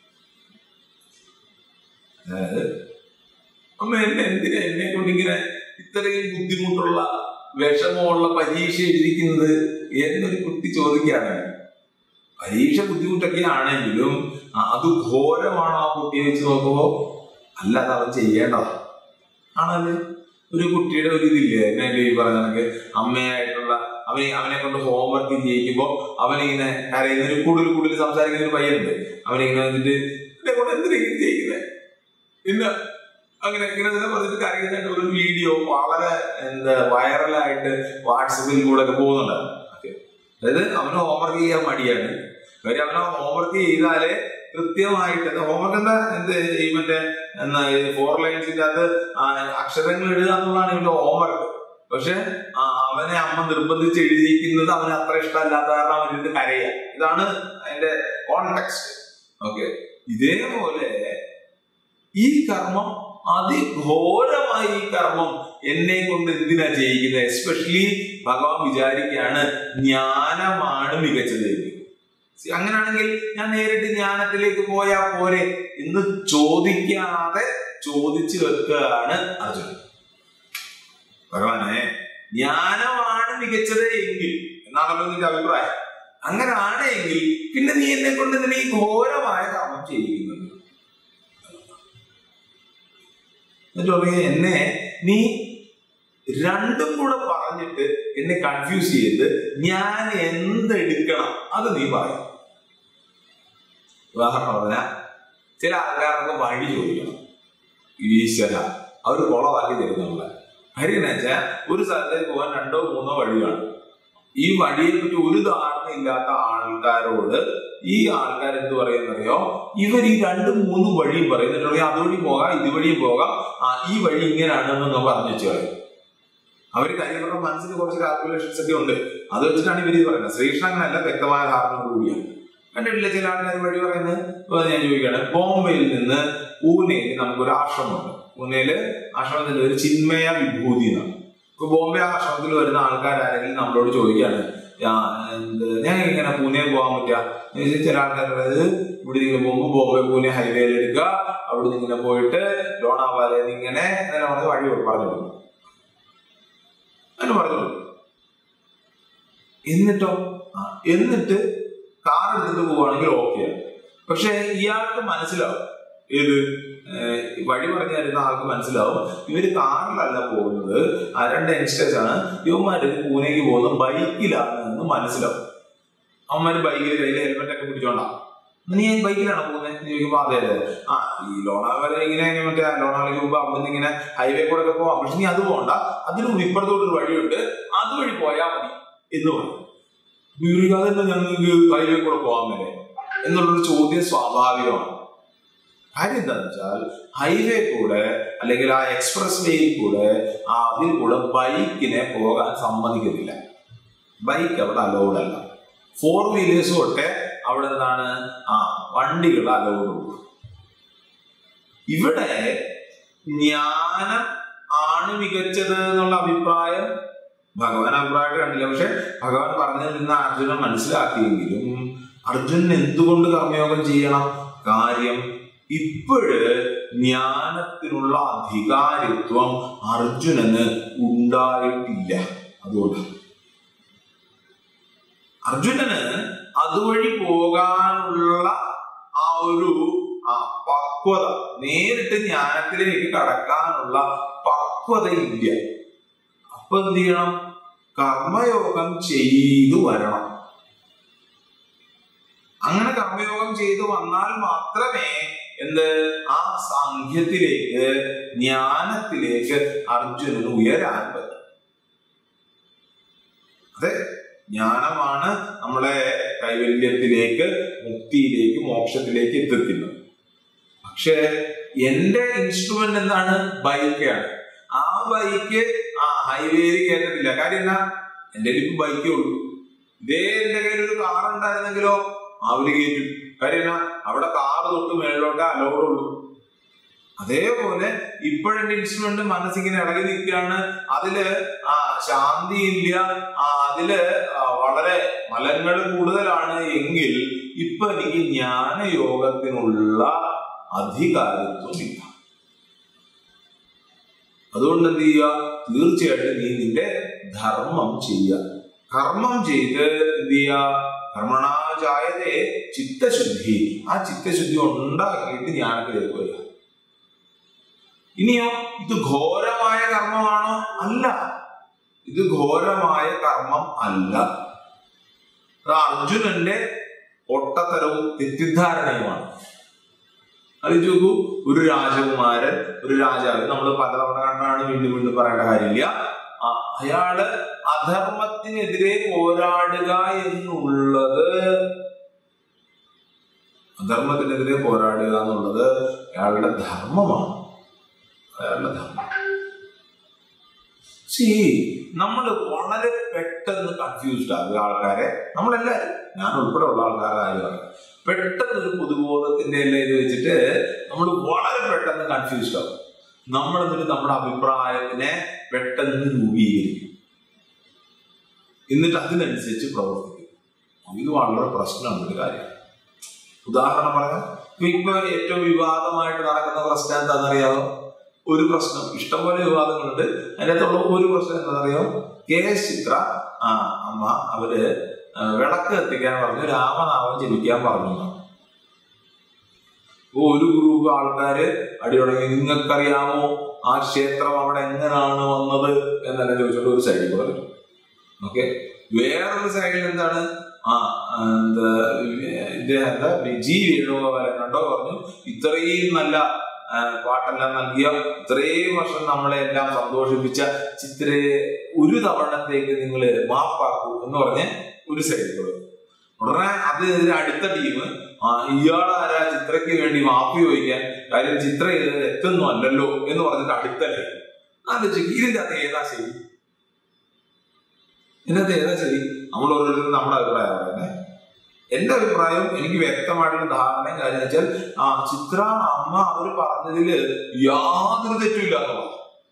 അതായത് അമ്മ എന്നെ എന്തിനാ എന്നെ കൊണ്ടിങ്ങനെ ഇത്രയും ബുദ്ധിമുട്ടുള്ള വിഷമമുള്ള പരീക്ഷ എഴുതിക്കുന്നത് എന്നൊരു കുട്ടി ചോദിക്കുകയാണ് പരീക്ഷ ബുദ്ധിമുട്ടൊക്കെ ആണെങ്കിലും അത് ഘോരമാണോ ആ കുട്ടിയെ വെച്ച് നോക്കുമ്പോ അല്ല അത് അവൻ ചെയ്യേണ്ടതാ ആണല്ലേ ഒരു കുട്ടിയുടെ ഒരു ഇതില്ലേ എന്നെ ഈ പറഞ്ഞ കണക്ക് അമ്മയായിട്ടുള്ള അവനെ അവനെ കൊണ്ട് ഹോംവർക്ക് ചെയ്യിക്കുമ്പോ അവനിങ്ങനെ കരയുന്ന ഒരു കൂടുതൽ കൂടുതൽ സംസാരിക്കുന്ന ഒരു പയ്യനുണ്ട് അവനിങ്ങനെ വന്നിട്ട് എന്നെ കൊണ്ട് എന്തിനെങ്കിലും ചെയ്യിക്കുന്നത് ഇന്ന് അങ്ങനെ ഇങ്ങനെ തന്നെ പറഞ്ഞിട്ട് കരയുന്നതായിട്ടുള്ള ഒരു വീഡിയോ വളരെ എന്താ വൈറലായിട്ട് വാട്സപ്പിൽ കൂടെ ഒക്കെ പോകുന്നുണ്ട് അതായത് അവന് ഹോംവർക്ക് ചെയ്യാൻ മടിയാണ് കാര്യം അവന് ഹോംവർക്ക് ചെയ്താലേ കൃത്യമായിട്ട് ഹോംവർക്ക് എന്താ എന്ത് ഈ മറ്റേ എന്നാ ഫോർ ലൈൻസിന്റെ അത് അക്ഷരങ്ങൾ എഴുതുക എന്നുള്ളതാണ് ഇവന്റെ ഹോംവർക്ക് പക്ഷെ അവനെ അമ്മ നിർബന്ധിച്ച് എഴുതിയിരിക്കുന്നത് അവന് അത്ര ഇഷ്ടമല്ലാത്ത കാരണം അവനിട്ട് കരയുക ഇതാണ് അതിന്റെ കോൺടെക്സ്റ്റ് ഓക്കെ ഇതേപോലെ ഈ കർമ്മം അതിഘോരമായി ഈ കർമ്മം എന്നെ കൊണ്ട് എന്തിനാ ചെയ്യിക്കുന്നത് എസ്പെഷ്യലി ഭഗവാൻ വിചാരിക്കുകയാണ് ജ്ഞാനമാണ് മികച്ചത് അങ്ങനെയാണെങ്കിൽ ഞാൻ നേരിട്ട് ജ്ഞാനത്തിലേക്ക് പോയാൽ പോരെ എന്ന് ചോദിക്കാതെ ചോദിച്ചു വെക്കുകയാണ് അർജുനൻ ഭഗവാനെ ജ്ഞാനമാണ് മികച്ചത് എങ്കിൽ എന്നാണല്ലോ നിന്റെ അഭിപ്രായം അങ്ങനെ ആണെങ്കിൽ പിന്നെ നീ എന്നെ കൊണ്ട് നിന്നെ ഈ ഘോരമായ കർമ്മം ചെയ്യിക്കുന്നത് എന്നിട്ട് പറയുക എന്നെ നീ രണ്ടും കൂടെ പറഞ്ഞിട്ട് എന്നെ കൺഫ്യൂസ് ചെയ്ത് ഞാൻ എന്തെടുക്കണം അത് നീ പറയും ഉദാഹരണം പറഞ്ഞ ചില ആൾക്കാർക്ക് വഴി ചോദിക്കണം ഈശ്വര അവർ കുളമാക്കി തരുന്നുള്ള കാര്യം എന്ന് വെച്ചാൽ ഒരു സ്ഥലത്തേക്ക് പോകാൻ രണ്ടോ മൂന്നോ വഴി കാണും ഈ വഴിയെ പറ്റി ഒരു ധാരണ ഇല്ലാത്ത ആൾക്കാരോട് ഈ ആൾക്കാർ എന്ത് പറയുന്നറിയോ ഇവർ ഈ രണ്ടും മൂന്നും വഴിയും പറയും എന്നിട്ട് പറയും അതുവഴി പോകാം ഇതുവഴിയും പോകാം ആ ഈ വഴി ഇങ്ങനെയാണെന്ന് പറഞ്ഞു വെച്ചു പറയും അവർ കാര്യങ്ങളുടെ മനസ്സിൽ കുറച്ച് കാൽക്കുലേഷൻസ് ഒക്കെ ഉണ്ട് അത് വെച്ചിട്ടാണ് ഇവർ ഇത് പറയുന്നത് ശ്രീകൃഷ്ണൻ അങ്ങനെയല്ല വ്യക്തമായ ധാരണയോട് കൂടിയാണ് കണ്ടിട്ടില്ല ചില ആൾക്കാർ വഴി പറയുന്നത് ഇപ്പൊ ഞാൻ ചോദിക്കുകയാണ് ബോംബെയിൽ നിന്ന് പൂനെയിൽ നമുക്കൊരു ആശ്രമമുണ്ട് പൂനെയില് ആശ്രമത്തിന്റെ ഒരു ചിന്മയ വിഭൂതി എന്നാണ് ഇപ്പൊ ബോംബെ ആശ്രമത്തിൽ വരുന്ന ആൾക്കാരാരെങ്കിലും നമ്മളോട് ചോദിക്കുകയാണ് ഞാൻ ഇങ്ങനെ പൂനെ പോകാൻ പറ്റുക എന്ന് വെച്ചാൽ ചില ആൾക്കാർ പറയുന്നത് ഇവിടെ ഇങ്ങനെ പോകുമ്പോൾ ബോംബെ പൂനെ ഹൈവേയിൽ എടുക്കുക അവിടെ നിന്ന് ഇങ്ങനെ പോയിട്ട് ലോണാവാലെ ഇങ്ങനെ ഇങ്ങനെ പറഞ്ഞ് വഴി പറഞ്ഞു കൊടുക്കും അങ്ങനെ പറഞ്ഞു കൊടുക്കും എന്നിട്ടോ ആ, എന്നിട്ട് കാർ എടുത്തിട്ട് പോവുകയാണെങ്കിൽ ഓക്കെയാണ് പക്ഷെ ഇയാൾക്ക് മനസ്സിലാവും ഏത് ഏഹ്, വഴി പറഞ്ഞു തരുന്ന ആൾക്ക് മനസ്സിലാവും ഇവര് കാറിലല്ല പോകുന്നത് ആ രണ്ട് യങ്സ്റ്റേഴ്സ് ആണ് ഇവന്മാര് പൂനെക്ക് പോകുന്നത് ബൈക്കിലാണ് എന്ന് മനസ്സിലാവും അവന്മാര് ബൈക്കിൽ കയ്യിൽ ഹെൽമെറ്റ് ഒക്കെ പിടിച്ചോണ്ടാ നീ ബൈക്കിലാണ് പോകുന്നത് എന്ന് ചോദിക്കുമ്പോ അതെ അതെ ആ ഈ ലോണാവല ഇങ്ങനെ ഇങ്ങനെ മറ്റേ ലോണാവലയ്ക്ക് മുമ്പ് അവിടെ നിന്ന് ഇങ്ങനെ ഹൈവേ കൂടെ ഒക്കെ പോവാം പക്ഷെ നീ അത് പോകണ്ട അതിന് മുമ്പ് ഇപ്പുറത്തോട്ടൊരു വഴിയുണ്ട് അതുവഴി പോയാൽ മതി എന്ന് പറയും വീറികാതെ ഞങ്ങൾക്ക് ഹൈവേ കൂടെ പോകാൻ വരെ എന്നുള്ളൊരു ചോദ്യം സ്വാഭാവികമാണ് കാര്യം എന്താണെന്ന് വെച്ചാൽ ഹൈവേ കൂടെ അല്ലെങ്കിൽ ആ എക്സ്പ്രസ് വേയിൽ കൂടെ ആ അതിൽ കൂടെ ബൈക്കിനെ പോകാൻ സമ്മതിക്കത്തില്ല ബൈക്ക് അവിടെ അലൗഡ് അല്ല ഫോർ വീലേഴ്സ് തൊട്ടേ അവിടെ എന്താണ് ആ വണ്ടികൾ അലൗഡ് ഉള്ളൂ ഇവിടെ ജ്ഞാനം ആണ് മികച്ചത് എന്നുള്ള അഭിപ്രായം ഭഗവാൻ അഭിപ്രായമായിട്ട് കണ്ടില്ല പക്ഷെ ഭഗവാൻ പറഞ്ഞതിൽ നിന്ന് അർജുനൻ മനസ്സിലാക്കിയെങ്കിലും അർജുനൻ എന്തുകൊണ്ട് കർമ്മയോഗം ചെയ്യണം കാര്യം ഇപ്പോഴ് ജ്ഞാനത്തിനുള്ള അധികാരിത്വം അർജുനന് ഉണ്ടായിട്ടില്ല അതുകൊണ്ട് അർജുനന് അതുവഴി പോകാനുള്ള ആ ഒരു ആ പക്വത നേരിട്ട് ജ്ഞാനത്തിലേക്ക് കടക്കാനുള്ള പക്വത ഇല്ല അപ്പൊ എന്ത് ചെയ്യണം കർമ്മയോഗം ചെയ്തു വരണം അങ്ങനെ കർമ്മയോഗം ചെയ്തു വന്നാൽ മാത്രമേ എന്ത് ആ സാഖ്യത്തിലേക്ക് ജ്ഞാനത്തിലേക്ക് അർജുനന് ഉയരാൻ പറ്റും അതെ ജ്ഞാനമാണ് നമ്മളെ കൈവല്യത്തിലേക്ക് മുക്തിയിലേക്ക് മോക്ഷത്തിലേക്ക് എത്തിക്കുന്നത് പക്ഷേ എന്റെ ഇൻസ്ട്രുമെന്റ് എന്താണ് ബൈക്കാണ് ആ ബൈക്ക് ആ ഹൈവേയിൽ കയറ്റത്തില്ല കാര്യം എന്നാ എന്റെ ഇപ്പൊ ബൈക്കേ ഉള്ളൂ ഇതേ എന്റെ കയ്യിൽ ഒരു കാർ ഉണ്ടായിരുന്നെങ്കിലോ അവര് കയറ്റും കാര്യം എന്നാ അവിടെ കാറ് തൊട്ട് മേളിലോട്ട് അലോഡ് ഉള്ളൂ അതേപോലെ ഇപ്പോഴെന്റെ ഇൻസ്ട്രുമെന്റ് മനസ്സിങ്ങനെ ഇളകി നിൽക്കുകയാണ് അതില് ആ ശാന്തി ഇല്ല ആ അതില് ആ, വളരെ മലങ്ങൾ കൂടുതലാണ് എങ്കിൽ ഇപ്പൊ എനിക്ക് ജ്ഞാനയോഗത്തിനുള്ള അധികാരത്വം ഇല്ല അതുകൊണ്ട് എന്ത് ചെയ്യുക തീർച്ചയായിട്ടും നീ നിന്റെ ധർമ്മം ചെയ്യുക കർമ്മം ചെയ്ത് എന്ത് ചെയ്യുക കർമ്മണാചായതേ ചിത്തശുദ്ധി ആ ചിത്തശുദ്ധി ഉണ്ടാക്കിയിട്ട് ജ്ഞാനത്തിലേക്ക് വരിക ഇനിയോ ഇത് ഘോരമായ കർമ്മമാണോ അല്ല ഇത് ഘോരമായ കർമ്മം അല്ല അത് അർജുനന്റെ ഒട്ടത്തരവും തെറ്റിദ്ധാരണയുമാണ് അത് നോക്കൂ ഒരു രാജകുമാരൻ ഒരു രാജാവ് നമ്മൾ പലതവണ കണ്ടാണ് വീണ്ടും വീണ്ടും പറയേണ്ട കാര്യമില്ല ആ, അയാള് അധർമ്മത്തിനെതിരെ പോരാടുക എന്നുള്ളത് അധർമ്മത്തിനെതിരെ പോരാടുക എന്നുള്ളത് അയാളുടെ ധർമ്മമാണ് അയാളുടെ ധർമ്മം സി നമ്മൾ വളരെ പെട്ടെന്ന് കൺഫ്യൂസ്ഡ് ആകുക ആൾക്കാരെ നമ്മളെല്ലാവരും ഞാൻ ഉൾപ്പെടെ ഉള്ള ആൾക്കാരുടെ കാര്യമാണ് പെട്ടെന്ന് ഒരു പൊതുബോധത്തിന്റെ എല്ലാം ഇത് വെച്ചിട്ട് നമ്മൾ വളരെ പെട്ടെന്ന് കൺഫ്യൂസ്ഡ് ആവും നമ്മൾ എന്നിട്ട് നമ്മുടെ അഭിപ്രായത്തിനെ പെട്ടെന്ന് രൂപീകരിക്കും എന്നിട്ട് അതിനനുസരിച്ച് പ്രവർത്തിക്കും ഇത് വളരെ പ്രശ്നമുള്ള ഒരു കാര്യമാണ് ഉദാഹരണം പറയാം ഇപ്പൊ ഇപ്പൊ ഏറ്റവും വിവാദമായിട്ട് നടക്കുന്ന പ്രശ്നം എന്താണെന്നറിയാമോ ഒരു പ്രശ്നം ഇഷ്ടംപോലെ വിവാദങ്ങളുണ്ട് അതിനകത്തുള്ള ഒരു പ്രശ്നം എന്താണെന്നറിയാമോ കെ എസ് ചിത്ര ആ അമ്മ അവര് ആ, വിളക്ക് കത്തിക്കാൻ പറഞ്ഞു രാമനാമം ജപിക്കാൻ പറഞ്ഞു എന്നാണ്. അപ്പൊ ഒരു ഗ്രൂപ്പ് ആൾക്കാര് അടി തുടങ്ങി നിങ്ങൾക്കറിയാമോ ആ ക്ഷേത്രം അവിടെ എങ്ങനെയാണ് വന്നത് എന്നെല്ലാം ചോദിച്ചോണ്ട് ഒരു സൈഡിൽ കൂടെ വരും ഓക്കെ വേറൊരു സൈഡിൽ എന്താണ് ആ ആ, എന്താ ഇദ്ദേഹം എന്താ ജി വേണുഗോപാലൻ കണ്ടോ പറഞ്ഞു ഇത്രയും നല്ല ആ, പാട്ടെല്ലാം നൽകിയ ഇത്രയും വർഷം നമ്മളെ എല്ലാം സന്തോഷിപ്പിച്ച ചിത്രയെ ഒരു തവണത്തേക്ക് നിങ്ങൾ മാപ്പാക്കൂ എന്ന് പറഞ്ഞ് ഒരു സൈഡിൽ കൂടെ വരും. ഉടനെ അതിനെതിരെ അടുത്ത ടീം ഇയാളാരാ ചിത്രയ്ക്ക് വേണ്ടി മാപ്പ് ചോദിക്കാൻ കാര്യം ചിത്ര ഇത് എത്തുന്നു അല്ലല്ലോ എന്ന് പറഞ്ഞിട്ട് അടുത്ത ടീം ആലോചിക്കും ഇതിന്റെ അകത്ത് ഏതാ ശരി ഇതിനകത്ത് ഏതാ ശരി നമ്മൾ ഓരോരുത്തരും നമ്മുടെ അഭിപ്രായം പറയുന്നത് എന്റെ അഭിപ്രായം എനിക്ക് വ്യക്തമായിട്ടുള്ള ധാരണയും കാര്യം വെച്ചാൽ ആ ചിത്ര അമ്മ അവർ പറഞ്ഞതില് യാതൊരു തെറ്റുമില്ല എന്നുള്ളത്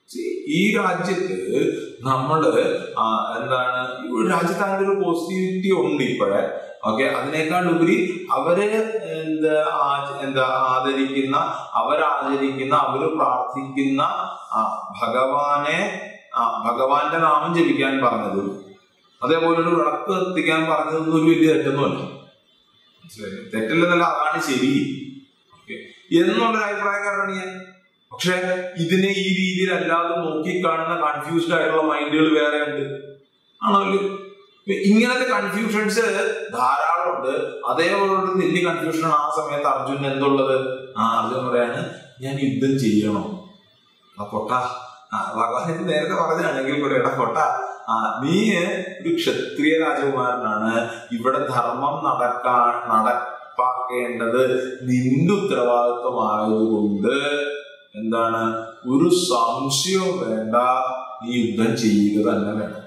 See, ഈ രാജ്യത്ത് നമ്മള് ആ, എന്താണ് ഈ രാജ്യത്ത് അങ്ങനെ ഒരു പോസിറ്റിവിറ്റി ഉണ്ട് ഇപ്പോഴേ ഓക്കെ അതിനേക്കാൾ ഉപരി അവര് എന്താ ആ- എന്താ ആദരിക്കുന്ന അവരാചരിക്കുന്ന അവര് പ്രാർത്ഥിക്കുന്ന ആ, ഭഗവാനെ ആ ഭഗവാന്റെ നാമം ജപിക്കാൻ പറഞ്ഞതും അതേപോലെ ഒരു വിളക്ക് കത്തിക്കാൻ പറഞ്ഞതൊന്നും ഒരു വലിയ തെറ്റൊന്നുമല്ല മനസ്സിലായില്ലേ? തെറ്റില്ലെന്നല്ല അതാണ് ശരി ഓക്കെ എന്നുള്ളൊരു അഭിപ്രായക്കാരാണ് ഞാൻ പക്ഷെ ഇതിനെ ഈ രീതിയിൽ അല്ലാതെ നോക്കിക്കാണുന്ന കൺഫ്യൂസ്ഡ് ആയിട്ടുള്ള മൈൻഡുകൾ വേറെ ഉണ്ട് ആണല്ലോ ഇപ്പൊ ഇങ്ങനത്തെ കൺഫ്യൂഷൻസ് ധാരാളം ഉണ്ട് അതേപോലെ ഒരു വലിയ കൺഫ്യൂഷൻ ആ സമയത്ത് അർജുൻ എന്തുള്ളത് ആ അർജുൻ പറയാണ് ഞാൻ യുദ്ധം ചെയ്യണോ ആ പൊട്ട ആ ഭഗവാൻ ഇത് നേരത്തെ പറഞ്ഞാണെങ്കിൽ കൂടെ എടാ പൊട്ട ആ നീ ഒരു ക്ഷത്രിയ രാജകുമാരനാണ് ഇവിടെ ധർമ്മം നടക്കാൻ നടപ്പാക്കേണ്ടത് നിന്റെ ഉത്തരവാദിത്വമായതുകൊണ്ട് എന്താണ് ഒരു സംശയവും വേണ്ട നീ യുദ്ധം ചെയ്യുക തന്നെ വേണം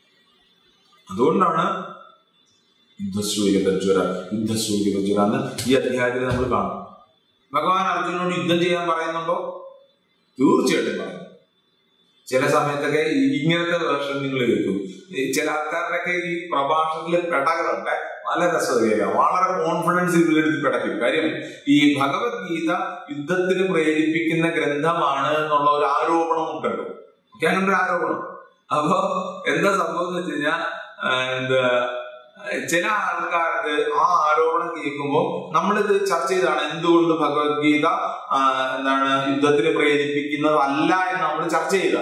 അതുകൊണ്ടാണ് യുദ്ധസ്വീകൃതജ്വര യുദ്ധസ്വീകൃതജ്വര എന്ന് ഈ അധ്യായത്തിൽ നമ്മൾ കാണും ഭഗവാൻ അർജുനോട് യുദ്ധം ചെയ്യാൻ പറയുന്നുണ്ടോ തീർച്ചയായിട്ടും പറയും ചില സമയത്തൊക്കെ ഈ- ഇങ്ങനത്തെ വേർഷൻ നിങ്ങൾ കേൾക്കും ഈ ചില ആൾക്കാരുടെയൊക്കെ ഈ പ്രഭാഷണത്തിലെ പെടകളുണ്ട് നല്ല രസം കേൾക്കാം വളരെ കോൺഫിഡൻസ് ഇതിലെടുത്ത് പെടയ്ക്കും കാര്യം ഈ ഭഗവത്ഗീത യുദ്ധത്തിന് പ്രേരിപ്പിക്കുന്ന ഗ്രന്ഥമാണ് എന്നുള്ള ഒരു ആരോപണം ഉണ്ടല്ലോ ഓക്കെ അങ്ങനെ ഒരു ആരോപണം അപ്പൊ എന്താ സംഭവം എന്ന് വെച്ച് കഴിഞ്ഞാൽ എന്താ ചില ആൾക്കാർക്ക് ആ ആരോപണം കേൾക്കുമ്പോൾ നമ്മളിത് ചർച്ച ചെയ്താണ് എന്തുകൊണ്ട് ഭഗവത്ഗീത ആ, എന്താണ് യുദ്ധത്തിന് പ്രേരിപ്പിക്കുന്നതല്ല എന്ന് നമ്മൾ ചർച്ച ചെയ്ത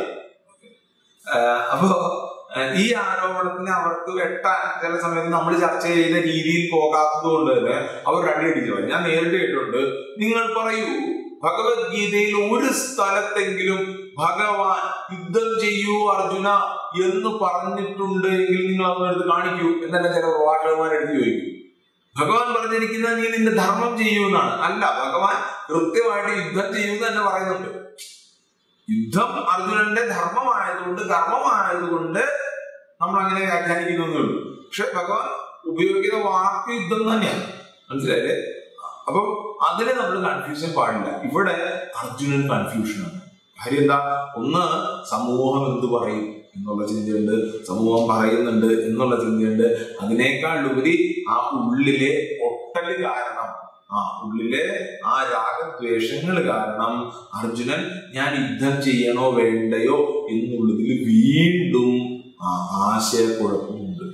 അപ്പോ ആ, ഈ ആരോപണത്തിന് അവർക്ക് വെട്ടാൻ ചില സമയത്ത് നമ്മൾ ചർച്ച ചെയ്ത രീതിയിൽ പോകാത്തത് കൊണ്ട് തന്നെ അവർ രണ്ടടിച്ചു പോയി ഞാൻ നേരിട്ട് കേട്ടിട്ടുണ്ട് നിങ്ങൾ പറയൂ ഭഗവത്ഗീതയിൽ ഒരു സ്ഥലത്തെങ്കിലും ഭഗവാൻ യുദ്ധം ചെയ്യൂ അർജുന എന്ന് പറഞ്ഞിട്ടുണ്ട് എങ്കിൽ നിങ്ങൾ അതെടുത്ത് കാണിക്കൂ എന്നല്ല ചില പ്രഭാഷകന്മാരെടുത്ത് ചോദിക്കും ഭഗവാൻ പറഞ്ഞിരിക്കുന്നത് നീ നിന്റെ ധർമ്മം ചെയ്യൂ എന്നാണ് അല്ല ഭഗവാൻ കൃത്യമായിട്ട് യുദ്ധം ചെയ്യൂ എന്ന് തന്നെ പറയുന്നുണ്ട് യുദ്ധം അർജുനന്റെ ധർമ്മമായതുകൊണ്ട് കർമ്മമായതുകൊണ്ട് നമ്മൾ അങ്ങനെ വ്യാഖ്യാനിക്കുന്നേ ഉള്ളൂ പക്ഷെ ഭഗവാൻ ഉപയോഗിക്കുന്ന വാക്ക് യുദ്ധം തന്നെയാണ് മനസ്സിലായില്ലേ അപ്പം അതിന് നമ്മൾ കൺഫ്യൂഷൻ പാടില്ല ഇവിടെ അർജുനൻ കൺഫ്യൂഷനാണ് കാര്യം എന്താ ഒന്ന് സമൂഹം എന്ത് പറയും എന്നുള്ള ചിന്തയുണ്ട് സമൂഹം പറയുന്നുണ്ട് എന്നുള്ള ചിന്തയുണ്ട് അതിനേക്കാൾ ഉപരി ആ ഉള്ളിലെ ഒട്ടല് കാരണം ആ ഉള്ളിലെ ആ രാഗദ്വേഷങ്ങൾ കാരണം അർജുനൻ ഞാൻ യുദ്ധം ചെയ്യണോ വേണ്ടയോ എന്നുള്ളതിൽ വീണ്ടും ആ ആശയക്കുഴപ്പമുണ്ട്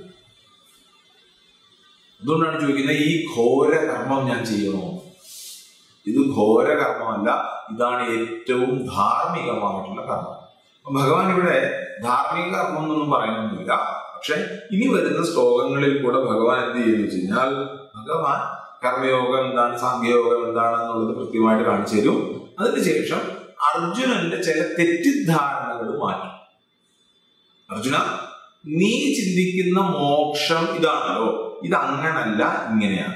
അതുകൊണ്ടാണ് ചോദിക്കുന്നത് ഈ ഘോര കർമ്മം ഞാൻ ചെയ്യണോ ഇത് ഘോര കർമ്മമല്ല ഇതാണ് ഏറ്റവും ധാർമ്മികമായിട്ടുള്ള കർമ്മം അപ്പൊ ഭഗവാൻ ഇവിടെ ധാർമ്മിക കർമ്മം എന്നൊന്നും പറയുന്നൊന്നുമില്ല പക്ഷെ ഇനി വരുന്ന ശ്ലോകങ്ങളിൽ കൂടെ ഭഗവാൻ എന്ത് ചെയ്യുന്നു വെച്ച് കഴിഞ്ഞാൽ ഭഗവാൻ കർമ്മയോഗം എന്താണ് സാഖ്യയോഗം എന്താണെന്നുള്ളത് കൃത്യമായിട്ട് കാണിച്ചു തരും അതിനുശേഷം അർജുനന്റെ ചില തെറ്റിദ്ധാരണകൾ മാറ്റും അർജുന നീ ചിന്തിക്കുന്ന മോക്ഷം ഇതാണല്ലോ ഇത് അങ്ങനല്ല ഇങ്ങനെയാണ്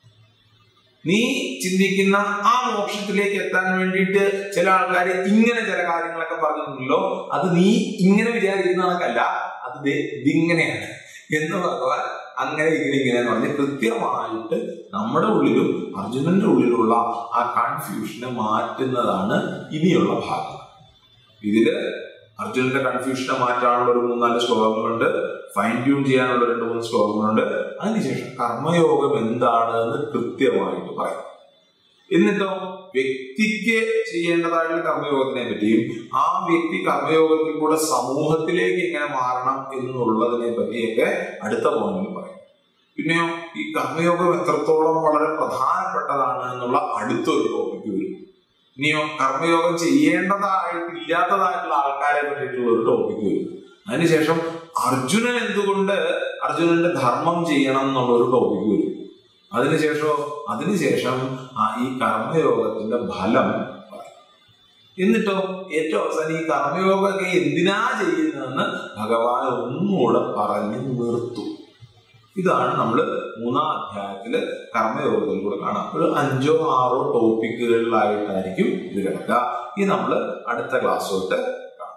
നീ ചിന്തിക്കുന്ന ആ മോക്ഷത്തിലേക്ക് എത്താൻ വേണ്ടിയിട്ട് ചില ആൾക്കാർ ഇങ്ങനെ ചില കാര്യങ്ങളൊക്കെ പറഞ്ഞിട്ടുണ്ടല്ലോ അത് നീ ഇങ്ങനെ വിചാരിക്കുന്ന കണക്കല്ല അത് ദേ ഇതിങ്ങനെയാണ് എന്ന് ഭഗവാൻ അങ്ങനെ ഇങ്ങനെ ഇങ്ങനെ എന്ന് പറഞ്ഞ് കൃത്യമായിട്ട് നമ്മുടെ ഉള്ളിലും അർജുനന്റെ ഉള്ളിലുള്ള ആ കൺഫ്യൂഷനെ മാറ്റുന്നതാണ് ഇനിയുള്ള ഭാഗം ഇതില് അർജുനന്റെ കൺഫ്യൂഷനെ മാറ്റാനുള്ള ഒരു മൂന്നാല് ശ്ലോകങ്ങളുണ്ട് ഫൈൻ ട്യൂൺ ചെയ്യാനുള്ള രണ്ട് മൂന്ന് ശ്ലോകങ്ങളുണ്ട് അതിനുശേഷം കർമ്മയോഗം എന്താണ് എന്ന് കൃത്യമായിട്ട് പറയും എന്നിട്ടോ വ്യക്തിക്ക് ചെയ്യേണ്ടതായിട്ടുള്ള കർമ്മയോഗത്തിനെ പറ്റിയും ആ വ്യക്തി കർമ്മയോഗത്തിൽ കൂടെ സമൂഹത്തിലേക്ക് എങ്ങനെ മാറണം എന്നുള്ളതിനെ പറ്റിയൊക്കെ അടുത്ത പോയിന്റിൽ പറയും പിന്നെയോ ഈ കർമ്മയോഗം എത്രത്തോളം വളരെ പ്രധാനപ്പെട്ടതാണ് എന്നുള്ള അടുത്തൊരു ടോപ്പിക്ക് വരും ഇനിയോ കർമ്മയോഗം ചെയ്യേണ്ടതായിട്ടില്ലാത്തതായിട്ടുള്ള ആൾക്കാരെ പറ്റിയിട്ടുള്ള ഒരു ടോപ്പിക്ക് വരും അതിനുശേഷം അർജുനൻ എന്തുകൊണ്ട് അർജുനന്റെ ധർമ്മം ചെയ്യണം എന്നുള്ള ഒരു ടോപ്പിക്ക് വരും അതിനുശേഷം അതിനുശേഷം ആ ഈ കർമ്മയോഗത്തിന്റെ ഫലം പറയും എന്നിട്ടോ ഏറ്റവും അവസാനം ഈ കർമ്മയോഗമൊക്കെ എന്തിനാ ചെയ്യുന്നതെന്ന് ഭഗവാൻ ഒന്നുകൂടെ പറഞ്ഞ് നിർത്തും ഇതാണ് നമ്മൾ മൂന്നാം അധ്യായത്തില് കർമ്മയോഗത്തിൽ കൂടെ കാണാം ഒരു അഞ്ചോ ആറോ ടോപ്പിക്കുകളിലായിട്ടായിരിക്കും ഇത് കിടക്കുക ഇത് നമ്മൾ അടുത്ത ക്ലാസ് തൊട്ട് കാണാം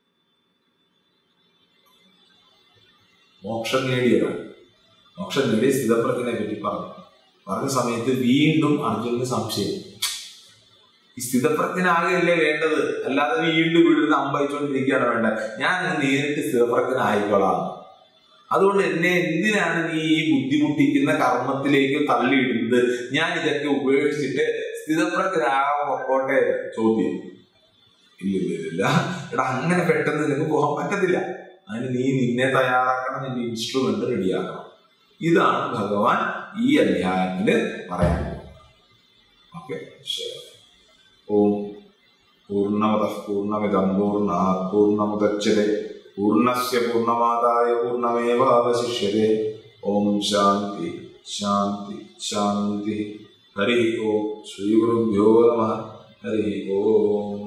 മോക്ഷം നേടിയതാണ് മോക്ഷം നേടിയ സ്ഥിതപ്രജ്ഞനെ പറ്റി പറഞ്ഞു പറഞ്ഞ സമയത്ത് വീണ്ടും അർജുനന് സംശയം ഈ സ്ഥിതപ്രജ്ഞനാകെയല്ലേ വേണ്ടത് അല്ലാതെ വീണ്ടും വീണ്ടും അമ്പയിച്ചുകൊണ്ടിരിക്കുകയാണ് വേണ്ടത് ഞാൻ അങ്ങ് നേരിട്ട് സ്ഥിതപ്രജ്ഞനായിക്കൊള്ളാം അതുകൊണ്ട് എന്നെ എന്തിനാണ് നീ ഈ ബുദ്ധിമുട്ടിക്കുന്ന കർമ്മത്തിലേക്ക് തള്ളിയിടുന്നത് ഞാൻ ഇതൊക്കെ ഉപേക്ഷിച്ചിട്ട് സ്ഥിതപ്രജ്ഞനാകാൻ പൊക്കോട്ടെ ചോദ്യം ഇല്ല ഇല്ല ഇല്ല എടാ അങ്ങനെ പെട്ടെന്ന് നിനക്ക് പോകാൻ പറ്റത്തില്ല അതിന് നീ നിന്നെ തയ്യാറാക്കണം നിന്റെ ഇൻസ്ട്രുമെന്റ് റെഡിയാക്കണം ഇതാണ് ഭഗവാൻ ഈ അധ്യായത്തിൽ പറയാൻ ഓക്കെ ശരി ഓം പൂർണ്ണമത പൂർണ്ണമിതം പൂർണ്ണാത് പൂർണ്ണമുദച്യത്തെ പൂർണ്ണസ്യ പൂർണ്ണമാദായ പൂർണ്ണമേവാവശിഷ്യത്തെ ഓം ശാന്തി ശാന്തി ശാന്തി ഹരി ഓം ശ്രീ ഗുരുഭ്യോ നമ ഹരി ഓം